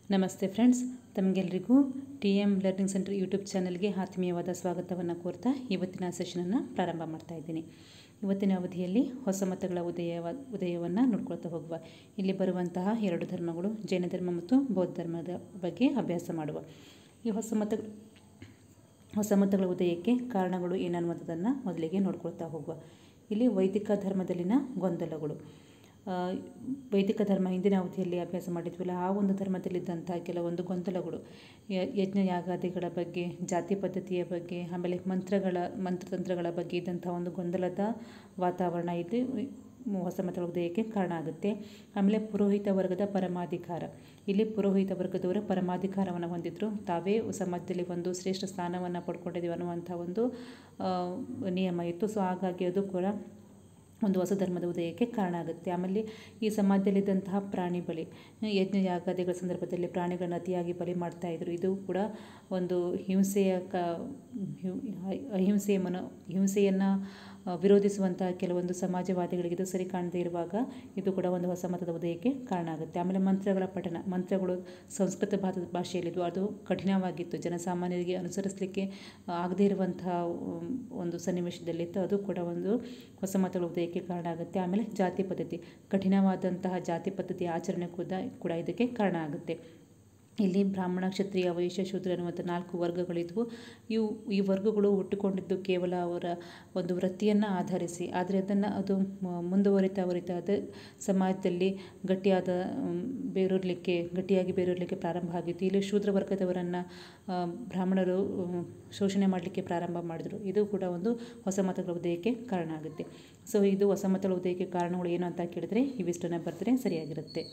ನಮಸ್ತೆ ಫ್ರೆಂಡ್ಸ್ ತಮಗೆಲ್ಲರಿಗೂ T M learning centre YouTube ಚಾನಲ್ಗೆ ಆತ್ಮೀಯವಾದ ಸ್ವಾಗತವನ್ನು ಕೋರ್ತಾ ಇವತ್ತಿನ ಸೆಷನನ್ನು ಪ್ರಾರಂಭ ಮಾಡ್ತಾ ಇದ್ದೀನಿ ಇವತ್ತಿನ ಅವಧಿಯಲ್ಲಿ ಹೊಸ ಮತಗಳ ಉದಯವ ಉದಯವನ್ನು ನೋಡ್ಕೊಳ್ತಾ ಹೋಗುವ ಇಲ್ಲಿ ಬರುವಂತಹ ಎರಡು ಧರ್ಮಗಳು ಜೈನ ಧರ್ಮ ಮತ್ತು ಬೌದ್ಧ ಧರ್ಮದ ಬಗ್ಗೆ ಅಭ್ಯಾಸ ಮಾಡುವ ಈ ಹೊಸ ಮತ ಹೊಸ ಮತಗಳ ಉದಯಕ್ಕೆ ಕಾರಣಗಳು ಏನನ್ನುವಂಥದ್ದನ್ನು ಮೊದಲಿಗೆ ನೋಡ್ಕೊಳ್ತಾ ಹೋಗುವ ಇಲ್ಲಿ ವೈದಿಕ ಧರ್ಮದಲ್ಲಿನ ಗೊಂದಲಗಳು ಆ, ವೈದಿಕ ಧರ್ಮ ಹಿಂದಿನ ಅವಧಿಯಲ್ಲಿ ಅಭ್ಯಾಸ ಮಾಡಿದ್ವಲ್ಲ ಆ ಒಂದು ಧರ್ಮದಲ್ಲಿದ್ದಂಥ ಕೆಲವೊಂದು ಗೊಂದಲಗಳು ಯ- ಯಜ್ಞ ಯಾಗಾದಿಗಳ ಬಗ್ಗೆ ಜಾತಿ ಪದ್ಧತಿಯ ಬಗ್ಗೆ ಆಮೇಲೆ ಮಂತ್ರಗಳ ಮಂತ್ರತಂತ್ರಗಳ ಬಗ್ಗೆ ಇದ್ದಂಥ ಒಂದು ಗೊಂದಲದ ವಾತಾವರಣ ಇಲ್ಲಿ ಹೊಸ ಮತಗಳ ಉದಯಕ್ಕೆ ಕಾರಣ ಆಗುತ್ತೆ ಆಮೇಲೆ ಪುರೋಹಿತ ವರ್ಗದ ಪರಮಾಧಿಕಾರ ಇಲ್ಲಿ ಪುರೋಹಿತ ವರ್ಗದವರು ಪರಮಾಧಿಕಾರವನ್ನು ಹೊಂದಿದ್ರು ತಾವೇ ಸಮಾಜದಲ್ಲಿ ಒಂದು ಶ್ರೇಷ್ಠ ಸ್ಥಾನವನ್ನು ಪಡ್ಕೊಂಡಿದ್ದೀವಿ ಅನ್ನುವಂಥ ಒಂದು ಆ, ನಿಯಮ ಇತ್ತು ಸೊ ಹಾಗಾಗಿ ಅದು ಕೂಡ ಒಂದು ಹೊಸ ಧರ್ಮದ ಉದಯಕ್ಕೆ ಕಾರಣ ಆಗುತ್ತೆ ಆಮೇಲೆ ಈ ಸಮಾಜದಲ್ಲಿದ್ದಂತಹ ಪ್ರಾಣಿ ಬಲಿ ಯಜ್ಞ ಯಾಗಾದಿಗಳ ಸಂದರ್ಭದಲ್ಲಿ ಪ್ರಾಣಿಗಳನ್ನು ಅತಿಯಾಗಿ ಬಲಿ ಮಾಡ್ತಾ ಇದ್ರು ಇದು ಕೂಡ ಒಂದು ಹಿಂಸೆಯ ಕ ಹಿ- ಅಹಿಂಸೆಯ ಮನೋ ಹಿಂಸೆಯನ್ನು ವಿರೋಧಿಸುವಂತಹ ಕೆಲವೊಂದು ಸಮಾಜವಾದಿಗಳಿಗೆ ಇದು ಸರಿ ಕಾಣದೇ ಇರುವಾಗ ಇದು ಕೂಡ ಒಂದು ಹೊಸ ಮತದ ಉದಯಕ್ಕೆ ಕಾರಣ ಆಗುತ್ತೆ ಆಮೇಲೆ ಮಂತ್ರಗಳ ಪಠಣ ಮಂತ್ರಗಳು ಸಂಸ್ಕೃತ ಭಾಷ ಭಾಷೆಯಲ್ಲಿದ್ವು ಅದು ಕಠಿಣವಾಗಿತ್ತು ಜನಸಾಮಾನ್ಯರಿಗೆ ಅನುಸರಿಸಲಿಕ್ಕೆ ಆಗದೇ ಇರುವಂತಹ ಉಮ್, ಒಂದು ಸನ್ನಿವೇಶದಲ್ಲಿತ್ತು ಅದು ಕೂಡ ಒಂದು ಹೊಸ ಮತಗಳ ಉದಯಕ್ಕೆ ಕಾರಣ ಆಗುತ್ತೆ ಆಮೇಲೆ ಜಾತಿ ಪದ್ಧತಿ ಕಠಿಣವಾದಂತಹ ಜಾತಿ ಪದ್ಧತಿ ಆಚರಣೆ ಕೂಡ ಕೂಡ ಇದಕ್ಕೆ ಕಾರಣ ಆಗುತ್ತೆ ಇಲ್ಲಿ ಬ್ರಾಹ್ಮಣ ಕ್ಷತ್ರಿಯ ವೈಶ್ಯ ಶೂದ್ರ ಅನ್ನುವಂಥ ನಾಲ್ಕು ವರ್ಗಗಳಿದ್ವು ಇವು ಈ ವರ್ಗಗಳು ಹುಟ್ಟುಕೊಂಡಿದ್ದು ಕೇವಲ ಅವರ ಒಂದು ವೃತ್ತಿಯನ್ನು ಆಧರಿಸಿ ಆದರೆ ಅದನ್ನು ಅದು ಮ- ಮುಂದುವರಿತಾ ವರಿತಾ ಅದು ಸಮಾಜದಲ್ಲಿ ಗಟ್ಟಿಯಾದ ಮ್, ಬೇರೂರಲಿಕ್ಕೆ ಗಟ್ಟಿಯಾಗಿ ಬೇರೂರಲಿಕ್ಕೆ ಪ್ರಾರಂಭ ಆಗಿತ್ತು ಇಲ್ಲಿ ಶೂದ್ರ ವರ್ಗದವರನ್ನು ಆ, ಬ್ರಾಹ್ಮಣರು ಮ್, ಶೋಷಣೆ ಮಾಡಲಿಕ್ಕೆ ಪ್ರಾರಂಭ ಮಾಡಿದರು ಇದು ಕೂಡ ಒಂದು ಹೊಸ ಮತಗಳ ಉದಯಕ್ಕೆ ಕಾರಣ ಆಗುತ್ತೆ ಸೊ ಇದು ಹೊಸ ಮತಗಳ ಉದಯಕ್ಕೆ ಕಾರಣಗಳು ಏನು ಅಂತ ಕೇಳಿದ್ರೆ ಇವಿಷ್ಟನ್ನು ಬರೆದ್ರೆ ಸರಿಯಾಗಿರುತ್ತೆ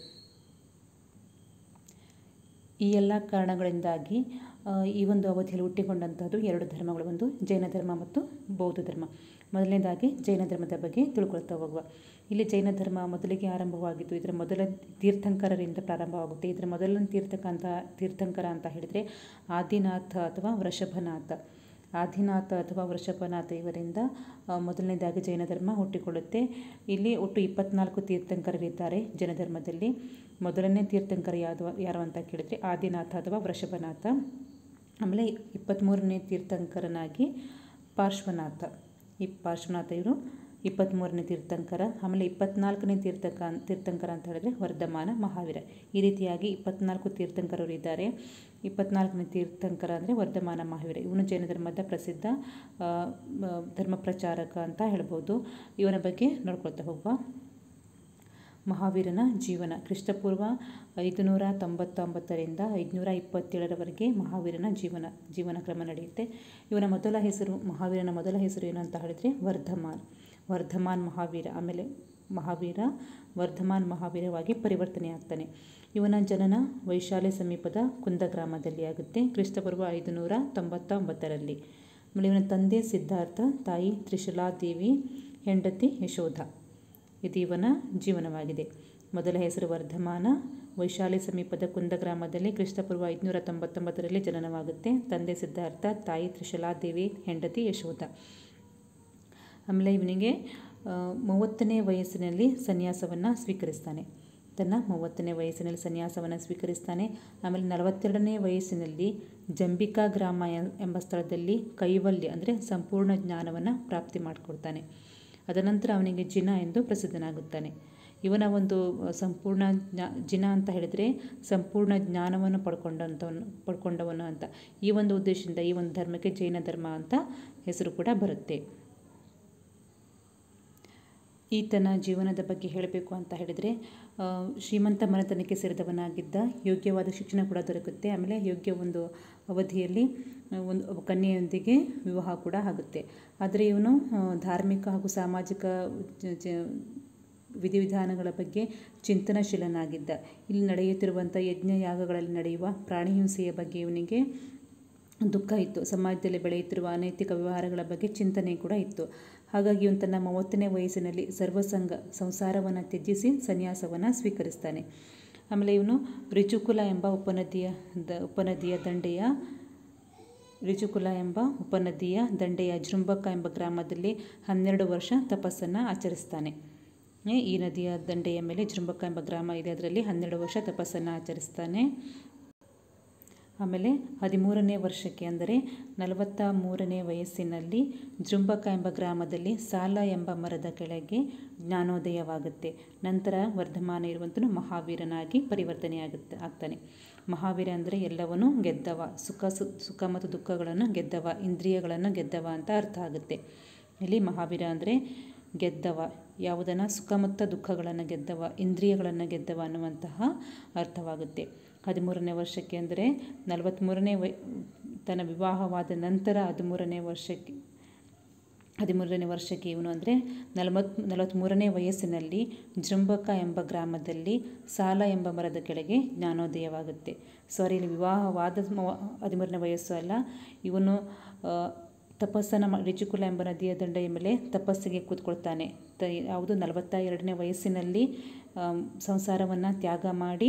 ಈ ಎಲ್ಲ ಕಾರಣಗಳಿಂದಾಗಿ ಆ, ಈ ಒಂದು ಅವಧಿಯಲ್ಲಿ ಹುಟ್ಟಿಕೊಂಡಂಥದ್ದು ಎರಡು ಧರ್ಮಗಳು ಒಂದು ಜೈನ ಧರ್ಮ ಮತ್ತು ಬೌದ್ಧ ಧರ್ಮ ಮೊದಲನೇದಾಗಿ ಜೈನ ಧರ್ಮದ ಬಗ್ಗೆ ತಿಳ್ಕೊಳ್ತಾ ಹೋಗುವ ಇಲ್ಲಿ ಜೈನ ಧರ್ಮ ಮೊದಲಿಗೆ ಆರಂಭವಾಗಿದ್ದು ಇದರ ಮೊದಲ ತೀರ್ಥಂಕರರಿಂದ ಪ್ರಾರಂಭವಾಗುತ್ತೆ ಇದರ ಮೊದಲನೇ ತೀರ್ಥಕ ಅಂತ ತೀರ್ಥಂಕರ ಅಂತ ಹೇಳಿದರೆ ಆದಿನಾಥ ಅಥವಾ ವೃಷಭನಾಥ ಆದಿನಾಥ ಅಥವಾ ವೃಷಭನಾಥ ಇವರಿಂದ ಆ, ಮೊದಲನೇದಾಗಿ ಜೈನ ಧರ್ಮ ಹುಟ್ಟಿಕೊಳ್ಳುತ್ತೆ ಇಲ್ಲಿ ಒಟ್ಟು ಇಪ್ಪತ್ನಾಲ್ಕು ತೀರ್ಥಂಕರರಿದ್ದಾರೆ ಜೈನ ಧರ್ಮದಲ್ಲಿ ಮೊದಲನೇ ತೀರ್ಥಂಕರ ಯಾವುದು ಯಾರು ಅಂತ ಕೇಳಿದರೆ ಆದಿನಾಥ ಅಥವಾ ವೃಷಭನಾಥ ಆಮೇಲೆ ಇಪ್ಪತ್ತ್ಮೂರನೇ ತೀರ್ಥಂಕರನಾಗಿ ಪಾರ್ಶ್ವನಾಥ ಈ ಪಾರ್ಶ್ವನಾಥ ಇವರು ಇಪ್ಪತ್ತ್ಮೂರನೇ ತೀರ್ಥಂಕರ ಆಮೇಲೆ ಇಪ್ಪತ್ನಾಲ್ಕನೇ ತೀರ್ಥಕ ತೀರ್ಥಂಕರ ಅಂತ ಹೇಳಿದ್ರೆ ವರ್ಧಮಾನ ಮಹಾವೀರ ಈ ರೀತಿಯಾಗಿ ಇಪ್ಪತ್ನಾಲ್ಕು ತೀರ್ಥಂಕರರು ಇದ್ದಾರೆ ಇಪ್ಪತ್ನಾಲ್ಕನೇ ತೀರ್ಥಂಕರ ಅಂದರೆ ವರ್ಧಮಾನ ಮಹಾವೀರ ಇವನು ಜೈನ ಧರ್ಮದ ಪ್ರಸಿದ್ಧ ಆ, ಆ, ಧರ್ಮ ಪ್ರಚಾರಕ ಅಂತ ಹೇಳ್ಬೋದು ಇವನ ಬಗ್ಗೆ ನೋಡ್ಕೊಳ್ತಾ ಹೋಗುವ ಮಹಾವೀರನ ಜೀವನ ಕ್ರಿಸ್ತಪೂರ್ವ ಐದುನೂರ ತೊಂಬತ್ತೊಂಬತ್ತರಿಂದ ಐದುನೂರ ಇಪ್ಪತ್ತೇಳರವರೆಗೆ ಮಹಾವೀರನ ಜೀವನ ಜೀವನ ಕ್ರಮ ನಡೆಯುತ್ತೆ ಇವನ ಮೊದಲ ಹೆಸರು ಮಹಾವೀರನ ಮೊದಲ ಹೆಸರು ಏನು ಅಂತ ಹೇಳಿದರೆ ವರ್ಧಮಾನ್ ವರ್ಧಮಾನ್ ಮಹಾವೀರ ಆಮೇಲೆ ಮಹಾವೀರ ವರ್ಧಮಾನ್ ಮಹಾವೀರವಾಗಿ ಪರಿವರ್ತನೆ ಆಗ್ತಾನೆ ಇವನ ಜನನ ವೈಶಾಲಿ ಸಮೀಪದ ಕುಂದ ಗ್ರಾಮದಲ್ಲಿ ಆಗುತ್ತೆ ಕ್ರಿಸ್ತಪೂರ್ವ ಐದುನೂರ ತೊಂಬತ್ತೊಂಬತ್ತರಲ್ಲಿ ಆಮೇಲೆ ಇವನ ತಂದೆ ಸಿದ್ಧಾರ್ಥ ತಾಯಿ ತ್ರಿಶಲಾದೇವಿ ಹೆಂಡತಿ ಯಶೋಧ ಇದು ಇವನ ಜೀವನವಾಗಿದೆ ಮೊದಲ ಹೆಸರು ವರ್ಧಮಾನ ವೈಶಾಲಿ ಸಮೀಪದ ಕುಂದ ಗ್ರಾಮದಲ್ಲಿ ಕ್ರಿಸ್ತಪೂರ್ವ ಐದುನೂರ ತೊಂಬತ್ತೊಂಬತ್ತರಲ್ಲಿ ಜನನವಾಗುತ್ತೆ ತಂದೆ ಸಿದ್ಧಾರ್ಥ ತಾಯಿ ತ್ರಿಶಲಾದೇವಿ ಹೆಂಡತಿ ಯಶೋಧ ಆಮೇಲೆ ಇವನಿಗೆ ಆ, ಮೂವತ್ತನೇ ವಯಸ್ಸಿನಲ್ಲಿ ಸನ್ಯಾಸವನ್ನು ಸ್ವೀಕರಿಸ್ತಾನೆ ತನ್ನ ಮೂವತ್ತನೇ ವಯಸ್ಸಿನಲ್ಲಿ ಸನ್ಯಾಸವನ್ನು ಸ್ವೀಕರಿಸ್ತಾನೆ ಆಮೇಲೆ ನಲವತ್ತೆರಡನೇ ವಯಸ್ಸಿನಲ್ಲಿ ಜಂಬಿಕಾ ಗ್ರಾಮ ಎಂ- ಎಂಬ ಸ್ಥಳದಲ್ಲಿ ಕೈವಲ್ಯ ಅಂದರೆ ಸಂಪೂರ್ಣ ಜ್ಞಾನವನ್ನು ಪ್ರಾಪ್ತಿ ಮಾಡಿಕೊಡ್ತಾನೆ ಅದನಂತರ ಅವನಿಗೆ ಜಿನ ಎಂದು ಪ್ರಸಿದ್ಧನಾಗುತ್ತಾನೆ ಇವನ ಒಂದು ಸಂಪೂರ್ಣ ಜ್ಞಾ ಜಿನ ಅಂತ ಹೇಳಿದರೆ ಸಂಪೂರ್ಣ ಜ್ಞಾನವನ್ನು ಪಡ್ಕೊಂಡಂಥವನು ಪಡ್ಕೊಂಡವನು ಅಂತ ಈ ಒಂದು ಉದ್ದೇಶದಿಂದ ಈ ಒಂದು ಧರ್ಮಕ್ಕೆ ಜೈನ ಧರ್ಮ ಅಂತ ಹೆಸರು ಕೂಡ ಬರುತ್ತೆ ಈತನ ಜೀವನದ ಬಗ್ಗೆ ಹೇಳಬೇಕು ಅಂತ ಹೇಳಿದರೆ ಆ, ಶ್ರೀಮಂತ ಮನೆತನಕ್ಕೆ ಸೇರಿದವನಾಗಿದ್ದ ಯೋಗ್ಯವಾದ ಶಿಕ್ಷಣ ಕೂಡ ದೊರಕುತ್ತೆ ಆಮೇಲೆ ಯೋಗ್ಯ ಒಂದು ಅವಧಿಯಲ್ಲಿ ಆ, ಒಂದು ಕನ್ಯೆಯೊಂದಿಗೆ ವಿವಾಹ ಕೂಡ ಆಗುತ್ತೆ ಆದರೆ ಇವನು ಆ, ಧಾರ್ಮಿಕ ಹಾಗೂ ಸಾಮಾಜಿಕ ಜ- ಜ- ವಿಧಿವಿಧಾನಗಳ ಬಗ್ಗೆ ಚಿಂತನಶೀಲನಾಗಿದ್ದ ಇಲ್ಲಿ ನಡೆಯುತ್ತಿರುವಂಥ ಯಜ್ಞ ಯಾಗಗಳಲ್ಲಿ ನಡೆಯುವ ಪ್ರಾಣಿ ಹಿಂಸೆಯ ಬಗ್ಗೆ ಇವನಿಗೆ ದುಃಖ ಇತ್ತು ಸಮಾಜದಲ್ಲಿ ಬೆಳೆಯುತ್ತಿರುವ ಅನೈತಿಕ ವ್ಯವಹಾರಗಳ ಬಗ್ಗೆ ಚಿಂತನೆ ಕೂಡ ಇತ್ತು ಹಾಗಾಗಿ ಇವನು ತನ್ನ ಮೂವತ್ತನೇ ವಯಸ್ಸಿನಲ್ಲಿ ಸರ್ವಸಂಗ ಸಂಸಾರವನ್ನು ತ್ಯಜಿಸಿ ಸನ್ಯಾಸವನ್ನು ಸ್ವೀಕರಿಸ್ತಾನೆ ಆಮೇಲೆ ಇವನು ರಿಜುಕುಲ ಎಂಬ ಉಪನದಿಯ ದ ಉಪನದಿಯ ದಂಡೆಯ ರಿಜುಕುಲ ಎಂಬ ಉಪನದಿಯ ದಂಡೆಯ ಜೃಂಬಕ ಎಂಬ ಗ್ರಾಮದಲ್ಲಿ ಹನ್ನೆರಡು ವರ್ಷ ತಪಸ್ಸನ್ನು ಆಚರಿಸ್ತಾನೆ ಏ, ಈ ನದಿಯ ದಂಡೆಯ ಮೇಲೆ ಜೃಂಬಕ ಎಂಬ ಗ್ರಾಮ ಇದೆ ಅದರಲ್ಲಿ ಹನ್ನೆರಡು ವರ್ಷ ತಪಸ್ಸನ್ನು ಆಚರಿಸ್ತಾನೆ ಆಮೇಲೆ ಹದಿಮೂರನೇ ವರ್ಷಕ್ಕೆ ಅಂದರೆ ನಲವತ್ತ ಮೂರನೇ ವಯಸ್ಸಿನಲ್ಲಿ ಜೃಂಬಕ ಎಂಬ ಗ್ರಾಮದಲ್ಲಿ ಸಾಲ ಎಂಬ ಮರದ ಕೆಳಗೆ ಜ್ಞಾನೋದಯವಾಗುತ್ತೆ ನಂತರ ವರ್ಧಮಾನ ಇರುವಂತನು ಮಹಾವೀರನಾಗಿ ಪರಿವರ್ತನೆಯಾಗುತ್ತೆ ಆಗ್ತಾನೆ ಮಹಾವೀರ ಅಂದರೆ ಎಲ್ಲವನ್ನೂ ಗೆದ್ದವ ಸುಖ ಸು ಸುಖ ಮತ್ತು ದುಃಖಗಳನ್ನು ಗೆದ್ದವ ಇಂದ್ರಿಯಗಳನ್ನು ಗೆದ್ದವ ಅಂತ ಅರ್ಥ ಆಗುತ್ತೆ ಇಲ್ಲಿ ಮಹಾವೀರ ಅಂದರೆ ಗೆದ್ದವ ಯಾವುದನ್ನು ಸುಖ ಮತ್ತು ದುಃಖಗಳನ್ನು ಗೆದ್ದವ ಇಂದ್ರಿಯಗಳನ್ನು ಗೆದ್ದವ ಅನ್ನುವಂತಹ ಅರ್ಥವಾಗುತ್ತೆ ಹದಿಮೂರನೇ ವರ್ಷಕ್ಕೆ ಅಂದರೆ ನಲವತ್ತ್ಮೂರನೇ ವಯ ತನ್ನ ವಿವಾಹವಾದ ನಂತರ ಹದಿಮೂರನೇ ವರ್ಷಕ್ಕೆ ಹದಿಮೂರನೇ ವರ್ಷಕ್ಕೆ ಇವನು ಅಂದರೆ ನಲವತ್ ನಲವತ್ತ್ಮೂರನೇ ವಯಸ್ಸಿನಲ್ಲಿ ಜೃಂಬಕ ಎಂಬ ಗ್ರಾಮದಲ್ಲಿ ಸಾಲ ಎಂಬ ಮರದ ಕೆಳಗೆ ಜ್ಞಾನೋದಯವಾಗುತ್ತೆ ಸಾರಿ ಇಲ್ಲಿ ವಿವಾಹವಾದ ಹದಿಮೂರನೇ ವಯಸ್ಸು ಅಲ್ಲ ಇವನು ತಪಸ್ಸನ್ನು ಮಾ ರಿಚಿಕುಲ ಎಂಬ ನದಿಯ ದಂಡೆಯ ಮೇಲೆ ತಪಸ್ಸಿಗೆ ಕೂತ್ಕೊಳ್ತಾನೆ ತ ಯಾವುದು ನಲವತ್ತ ಎರಡನೇ ವಯಸ್ಸಿನಲ್ಲಿ ಸಂಸಾರವನ್ನು ತ್ಯಾಗ ಮಾಡಿ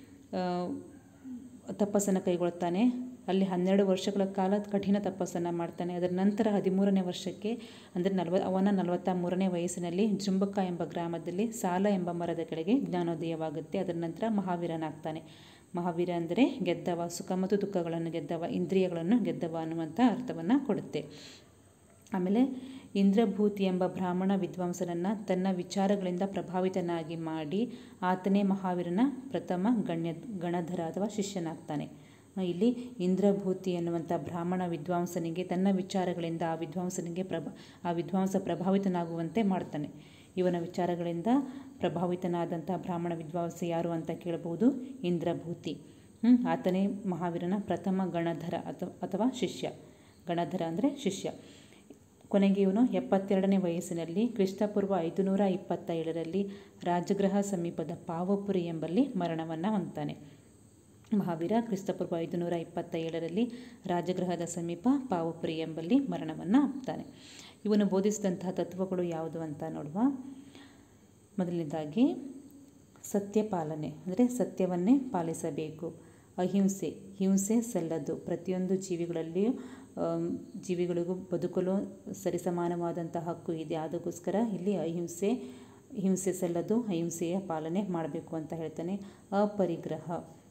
ತಪಸ್ಸನ್ನು ಕೈಗೊಳ್ತಾನೆ ಅಲ್ಲಿ ಹನ್ನೆರಡು ವರ್ಷಗಳ ಕಾಲ ಕಠಿಣ ತಪಸ್ಸನ್ನು ಮಾಡ್ತಾನೆ ಅದರ ನಂತರ ಹದಿಮೂರನೇ ವರ್ಷಕ್ಕೆ ಅಂದರೆ ನಲ್ವ ಅವನ ನಲವತ್ತ ಮೂರನೇ ವಯಸ್ಸಿನಲ್ಲಿ ಜುಂಬಕ ಎಂಬ ಗ್ರಾಮದಲ್ಲಿ ಸಾಲ ಎಂಬ ಮರದ ಕೆಳಗೆ ಜ್ಞಾನೋದಯವಾಗುತ್ತೆ ಅದರ ನಂತರ ಮಹಾವೀರನಾಗ್ತಾನೆ ಮಹಾವೀರ ಅಂದರೆ ಗೆದ್ದವ ಸುಖ ಮತ್ತು ದುಃಖಗಳನ್ನು ಗೆದ್ದವ ಇಂದ್ರಿಯಗಳನ್ನು ಗೆದ್ದವ ಅನ್ನುವಂಥ ಅರ್ಥವನ್ನು ಕೊಡುತ್ತೆ ಆಮೇಲೆ ಇಂದ್ರಭೂತಿ ಎಂಬ ಬ್ರಾಹ್ಮಣ ವಿದ್ವಾಂಸನನ್ನು ತನ್ನ ವಿಚಾರಗಳಿಂದ ಪ್ರಭಾವಿತನಾಗಿ ಮಾಡಿ ಆತನೇ ಮಹಾವೀರನ ಪ್ರಥಮ ಗಣ್ಯ ಗಣಧರ ಅಥವಾ ಶಿಷ್ಯನಾಗ್ತಾನೆ ಇಲ್ಲಿ ಇಂದ್ರಭೂತಿ ಎನ್ನುವಂಥ ಬ್ರಾಹ್ಮಣ ವಿದ್ವಾಂಸನಿಗೆ ತನ್ನ ವಿಚಾರಗಳಿಂದ ಆ ವಿದ್ವಾಂಸನಿಗೆ ಪ್ರಭ ಆ ವಿದ್ವಾಂಸ ಪ್ರಭಾವಿತನಾಗುವಂತೆ ಮಾಡ್ತಾನೆ ಇವನ ವಿಚಾರಗಳಿಂದ ಪ್ರಭಾವಿತನಾದಂಥ ಬ್ರಾಹ್ಮಣ ವಿದ್ವಾಂಸ ಯಾರು ಅಂತ ಕೇಳಬಹುದು ಇಂದ್ರಭೂತಿ ಆತನೇ ಮಹಾವೀರನ ಪ್ರಥಮ ಗಣಧರ ಅಥವಾ ಅಥವಾ ಶಿಷ್ಯ ಗಣಧರ ಅಂದರೆ ಶಿಷ್ಯ ಕೊನೆಗೆ ಇವನು ಎಪ್ಪತ್ತೆರಡನೇ ವಯಸ್ಸಿನಲ್ಲಿ ಕ್ರಿಸ್ತಪೂರ್ವ ಐದುನೂರ ಇಪ್ಪತ್ತೇಳರಲ್ಲಿ ರಾಜಗೃಹ ಸಮೀಪದ ಪಾವಪುರಿ ಎಂಬಲ್ಲಿ ಮರಣವನ್ನು ಹೊಂದ್ತಾನೆ ಮಹಾವೀರ ಕ್ರಿಸ್ತಪೂರ್ವ ಐದುನೂರ ಇಪ್ಪತ್ತ ಏಳರಲ್ಲಿ ರಾಜಗೃಹದ ಸಮೀಪ ಪಾವಪುರಿ ಎಂಬಲ್ಲಿ ಮರಣವನ್ನು ಹಾಕ್ತಾನೆ ಇವನು ಬೋಧಿಸಿದಂತಹ ತತ್ವಗಳು ಯಾವುದು ಅಂತ ನೋಡುವ ಮೊದಲನೇದಾಗಿ ಸತ್ಯ ಪಾಲನೆ ಅಂದರೆ ಸತ್ಯವನ್ನೇ ಪಾಲಿಸಬೇಕು ಅಹಿಂಸೆ ಹಿಂಸೆ ಸಲ್ಲದು ಪ್ರತಿಯೊಂದು ಜೀವಿಗಳಲ್ಲಿಯೂ ಜೀವಿಗಳಿಗೂ ಬದುಕಲು ಸರಿಸಮಾನವಾದಂಥ ಹಕ್ಕು ಇದೆ ಅದಕ್ಕೋಸ್ಕರ ಇಲ್ಲಿ ಅಹಿಂಸೆ ಹಿಂಸೆ ಸಲ್ಲದು ಅಹಿಂಸೆಯ ಪಾಲನೆ ಮಾಡಬೇಕು ಅಂತ ಹೇಳ್ತಾನೆ ಅಪರಿಗ್ರಹ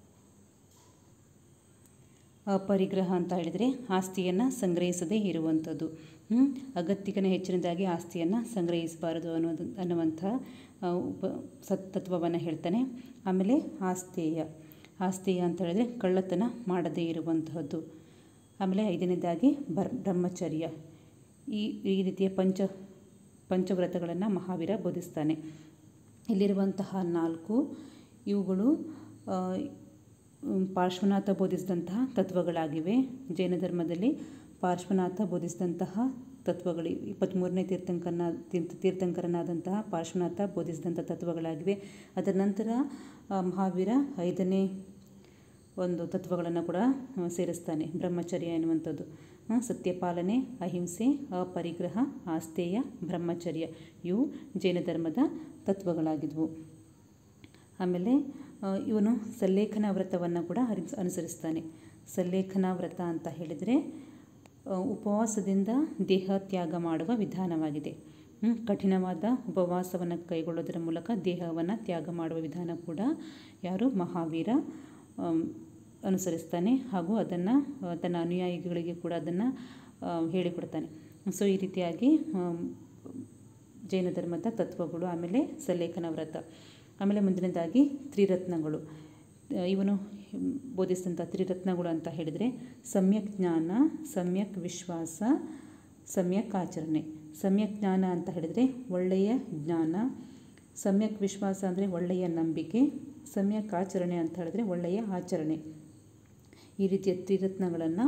ಅಪರಿಗ್ರಹ ಅಂತ ಹೇಳಿದರೆ ಆಸ್ತಿಯನ್ನು ಸಂಗ್ರಹಿಸದೇ ಇರುವಂಥದ್ದು ಅಗತ್ಯಕ್ಕಿಂತ ಹೆಚ್ಚಿನದಾಗಿ ಆಸ್ತಿಯನ್ನು ಸಂಗ್ರಹಿಸಬಾರದು ಅನ್ನೋದು ಅನ್ನುವಂಥ ಉಪ ಸತ್ತತ್ವವನ್ನು ಹೇಳ್ತಾನೆ ಆಮೇಲೆ ಆಸ್ತೇಯ ಆಸ್ತೇಯ ಅಂತ ಹೇಳಿದ್ರೆ ಕಳ್ಳತನ ಮಾಡದೇ ಇರುವಂತಹದ್ದು ಆಮೇಲೆ ಐದನೇದಾಗಿ ಬರ್ ಬ್ರಹ್ಮಚರ್ಯ ಈ ಈ ರೀತಿಯ ಪಂಚ ಪಂಚವ್ರತಗಳನ್ನು ಮಹಾವೀರ ಬೋಧಿಸ್ತಾನೆ ಇಲ್ಲಿರುವಂತಹ ನಾಲ್ಕು ಇವುಗಳು ಪಾರ್ಶ್ವನಾಥ ಬೋಧಿಸಿದಂತಹ ತತ್ವಗಳಾಗಿವೆ ಜೈನ ಧರ್ಮದಲ್ಲಿ ಪಾರ್ಶ್ವನಾಥ ಬೋಧಿಸಿದಂತಹ ತತ್ವಗಳು ಇಪ್ಪತ್ತ್ಮೂರನೇ ತೀರ್ಥಂಕರನ ತೀರ್ಥ ತೀರ್ಥಂಕರನಾದಂತಹ ಪಾರ್ಶ್ವನಾಥ ಬೋಧಿಸಿದಂಥ ತತ್ವಗಳಾಗಿವೆ ಅದರ ನಂತರ ಮಹಾವೀರ ಐದನೇ ಒಂದು ತತ್ವಗಳನ್ನು ಕೂಡ ಸೇರಿಸ್ತಾನೆ ಬ್ರಹ್ಮಚರ್ಯ ಎನ್ನುವಂಥದ್ದು ಸತ್ಯಪಾಲನೆ ಅಹಿಂಸೆ ಅಪರಿಗ್ರಹ ಆಸ್ತೇಯ ಬ್ರಹ್ಮಚರ್ಯ ಇವು ಜೈನ ಧರ್ಮದ ತತ್ವಗಳಾಗಿದ್ವು ಆಮೇಲೆ ಇವನು ಸಲ್ಲೇಖನ ವ್ರತವನ್ನು ಕೂಡ ಹರಿಸ್ ಅನುಸರಿಸ್ತಾನೆ ಸಲ್ಲೇಖನ ವ್ರತ ಅಂತ ಹೇಳಿದರೆ ಉಪವಾಸದಿಂದ ದೇಹ ತ್ಯಾಗ ಮಾಡುವ ವಿಧಾನವಾಗಿದೆ ಕಠಿಣವಾದ ಉಪವಾಸವನ್ನು ಕೈಗೊಳ್ಳೋದರ ಮೂಲಕ ದೇಹವನ್ನು ತ್ಯಾಗ ಮಾಡುವ ವಿಧಾನ ಕೂಡ ಯಾರು ಮಹಾವೀರ ಅನುಸರಿಸ್ತಾನೆ ಹಾಗೂ ಅದನ್ನು ತನ್ನ ಅನುಯಾಯಿಗಳಿಗೆ ಕೂಡ ಅದನ್ನು ಹೇಳಿಕೊಡ್ತಾನೆ ಸೊ ಈ ರೀತಿಯಾಗಿ ಜೈನ ಧರ್ಮದ ತತ್ವಗಳು ಆಮೇಲೆ ಸಲ್ಲೇಖನ ವ್ರತ ಆಮೇಲೆ ಮುಂದಿನದಾಗಿ ತ್ರಿರತ್ನಗಳು ಇವನು ಬೋಧಿಸಿದಂಥ ತ್ರಿರತ್ನಗಳು ಅಂತ ಹೇಳಿದರೆ ಸಮ್ಯಕ್ ಜ್ಞಾನ ಸಮ್ಯಕ್ ವಿಶ್ವಾಸ ಸಮ್ಯಕ್ ಆಚರಣೆ ಸಮ್ಯಕ್ ಜ್ಞಾನ ಅಂತ ಹೇಳಿದರೆ ಒಳ್ಳೆಯ ಜ್ಞಾನ ಸಮ್ಯಕ್ ವಿಶ್ವಾಸ ಅಂದರೆ ಒಳ್ಳೆಯ ನಂಬಿಕೆ ಸಮ್ಯಕ್ ಆಚರಣೆ ಅಂತ ಹೇಳಿದ್ರೆ ಒಳ್ಳೆಯ ಆಚರಣೆ ಈ ರೀತಿಯ ತ್ರಿರತ್ನಗಳನ್ನು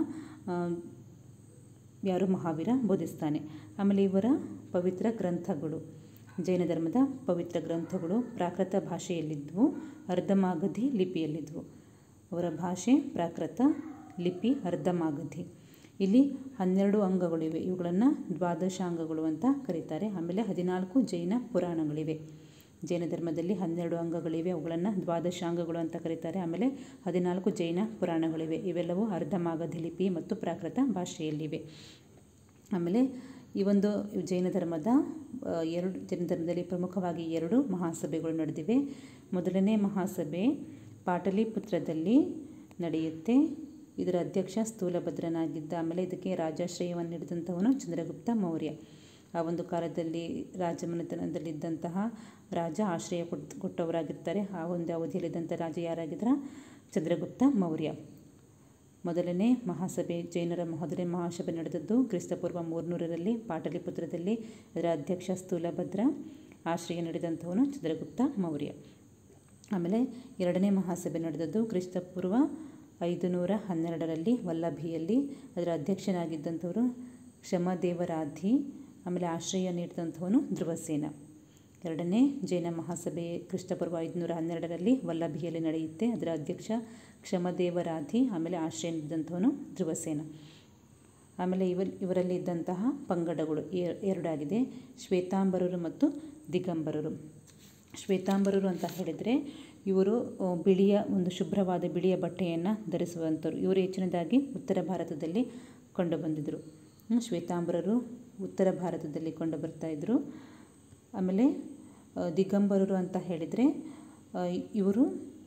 ಯಾರು ಮಹಾವೀರ ಬೋಧಿಸ್ತಾನೆ ಆಮೇಲೆ ಇವರ ಪವಿತ್ರ ಗ್ರಂಥಗಳು ಜೈನ ಧರ್ಮದ ಪವಿತ್ರ ಗ್ರಂಥಗಳು ಪ್ರಾಕೃತ ಭಾಷೆಯಲ್ಲಿದ್ದವು ಅರ್ಧಮಾಗಧಿ ಲಿಪಿಯಲ್ಲಿದ್ದವು ಅವರ ಭಾಷೆ ಪ್ರಾಕೃತ ಲಿಪಿ ಅರ್ಧಮಾಗಧಿ ಇಲ್ಲಿ ಹನ್ನೆರಡು ಅಂಗಗಳಿವೆ ಇವುಗಳನ್ನು ದ್ವಾದಶಾಂಗಗಳು ಅಂತ ಕರೀತಾರೆ ಆಮೇಲೆ ಹದಿನಾಲ್ಕು ಜೈನ ಪುರಾಣಗಳಿವೆ ಜೈನ ಧರ್ಮದಲ್ಲಿ ಹನ್ನೆರಡು ಅಂಗಗಳಿವೆ ಅವುಗಳನ್ನು ದ್ವಾದಶಾಂಗಗಳು ಅಂತ ಕರೀತಾರೆ ಆಮೇಲೆ ಹದಿನಾಲ್ಕು ಜೈನ ಪುರಾಣಗಳಿವೆ ಇವೆಲ್ಲವೂ ಅರ್ಧಮಾಗಧಿ ಲಿಪಿ ಮತ್ತು ಪ್ರಾಕೃತ ಭಾಷೆಯಲ್ಲಿವೆ ಆಮೇಲೆ ಈ ಒಂದು ಜೈನ ಧರ್ಮದ ಎರಡು ಜೈನ ಧರ್ಮದಲ್ಲಿ ಪ್ರಮುಖವಾಗಿ ಎರಡು ಮಹಾಸಭೆಗಳು ನಡೆದಿವೆ ಮೊದಲನೇ ಮಹಾಸಭೆ ಪಾಟಲಿಪುತ್ರದಲ್ಲಿ ನಡೆಯುತ್ತೆ ಇದರ ಅಧ್ಯಕ್ಷ ಸ್ಥೂಲಭದ್ರನಾಗಿದ್ದ ಆಮೇಲೆ ಇದಕ್ಕೆ ರಾಜಾಶ್ರಯವನ್ನು ನೀಡಿದಂಥವನು ಚಂದ್ರಗುಪ್ತ ಮೌರ್ಯ ಆ ಒಂದು ಕಾಲದಲ್ಲಿ ರಾಜಮನೆತನದಲ್ಲಿದ್ದಂತಹ ರಾಜ ಆಶ್ರಯ ಕೊಟ್ ಕೊಟ್ಟವರಾಗಿರ್ತಾರೆ ಆ ಒಂದು ಅವಧಿಯಲ್ಲಿದ್ದಂಥ ರಾಜ ಯಾರಾಗಿದ್ರ ಚಂದ್ರಗುಪ್ತ ಮೌರ್ಯ ಮೊದಲನೇ ಮಹಾಸಭೆ ಜೈನರ ಮೊದಲನೇ ಮಹಾಸಭೆ ನಡೆದದ್ದು ಕ್ರಿಸ್ತಪೂರ್ವ ಮೂರ್ನೂರರಲ್ಲಿ ಪಾಟಲಿಪುತ್ರದಲ್ಲಿ ಅದರ ಅಧ್ಯಕ್ಷ ಸ್ಥೂಲಭದ್ರ ಆಶ್ರಯ ನೀಡಿದಂಥವನು ಚಂದ್ರಗುಪ್ತ ಮೌರ್ಯ ಆಮೇಲೆ ಎರಡನೇ ಮಹಾಸಭೆ ನಡೆದದ್ದು ಕ್ರಿಸ್ತಪೂರ್ವ ಐದು ನೂರ ಹನ್ನೆರಡರಲ್ಲಿ ವಲ್ಲಭಿಯಲ್ಲಿ ಅದರ ಅಧ್ಯಕ್ಷನಾಗಿದ್ದಂಥವರು ಕ್ಷಮದೇವರಾಧಿ ಆಮೇಲೆ ಆಶ್ರಯ ನೀಡಿದಂಥವನು ಧ್ರುವಸೇನ ಎರಡನೇ ಜೈನ ಮಹಾಸಭೆ ಕ್ರಿಸ್ತಪೂರ್ವ ಐದುನೂರ ಹನ್ನೆರಡರಲ್ಲಿ ವಲ್ಲಭಿಯಲ್ಲಿ ನಡೆಯುತ್ತೆ ಅದರ ಅಧ್ಯಕ್ಷ ಕ್ಷಮದೇವರಾಧಿ ಆಮೇಲೆ ಆಶ್ರಯ ನೀಡಿದಂಥವನು ಧ್ರುವಸೇನ ಆಮೇಲೆ ಇವ ಇವರಲ್ಲಿ ಇದ್ದಂತಹ ಪಂಗಡಗಳು ಎರಡಾಗಿದೆ ಶ್ವೇತಾಂಬರರು ಮತ್ತು ದಿಗಂಬರರು ಶ್ವೇತಾಂಬರರು ಅಂತ ಹೇಳಿದರೆ ಇವರು ಬಿಳಿಯ ಒಂದು ಶುಭ್ರವಾದ ಬಿಳಿಯ ಬಟ್ಟೆಯನ್ನು ಧರಿಸುವಂಥವ್ರು ಇವರು ಹೆಚ್ಚಿನದಾಗಿ ಉತ್ತರ ಭಾರತದಲ್ಲಿ ಕಂಡುಬಂದಿದ್ದರು ಶ್ವೇತಾಂಬರರು ಉತ್ತರ ಭಾರತದಲ್ಲಿ ಕಂಡು ಬರ್ತಾಯಿದ್ರು ಆಮೇಲೆ ದಿಗಂಬರರು ಅಂತ ಹೇಳಿದರೆ ಇವರು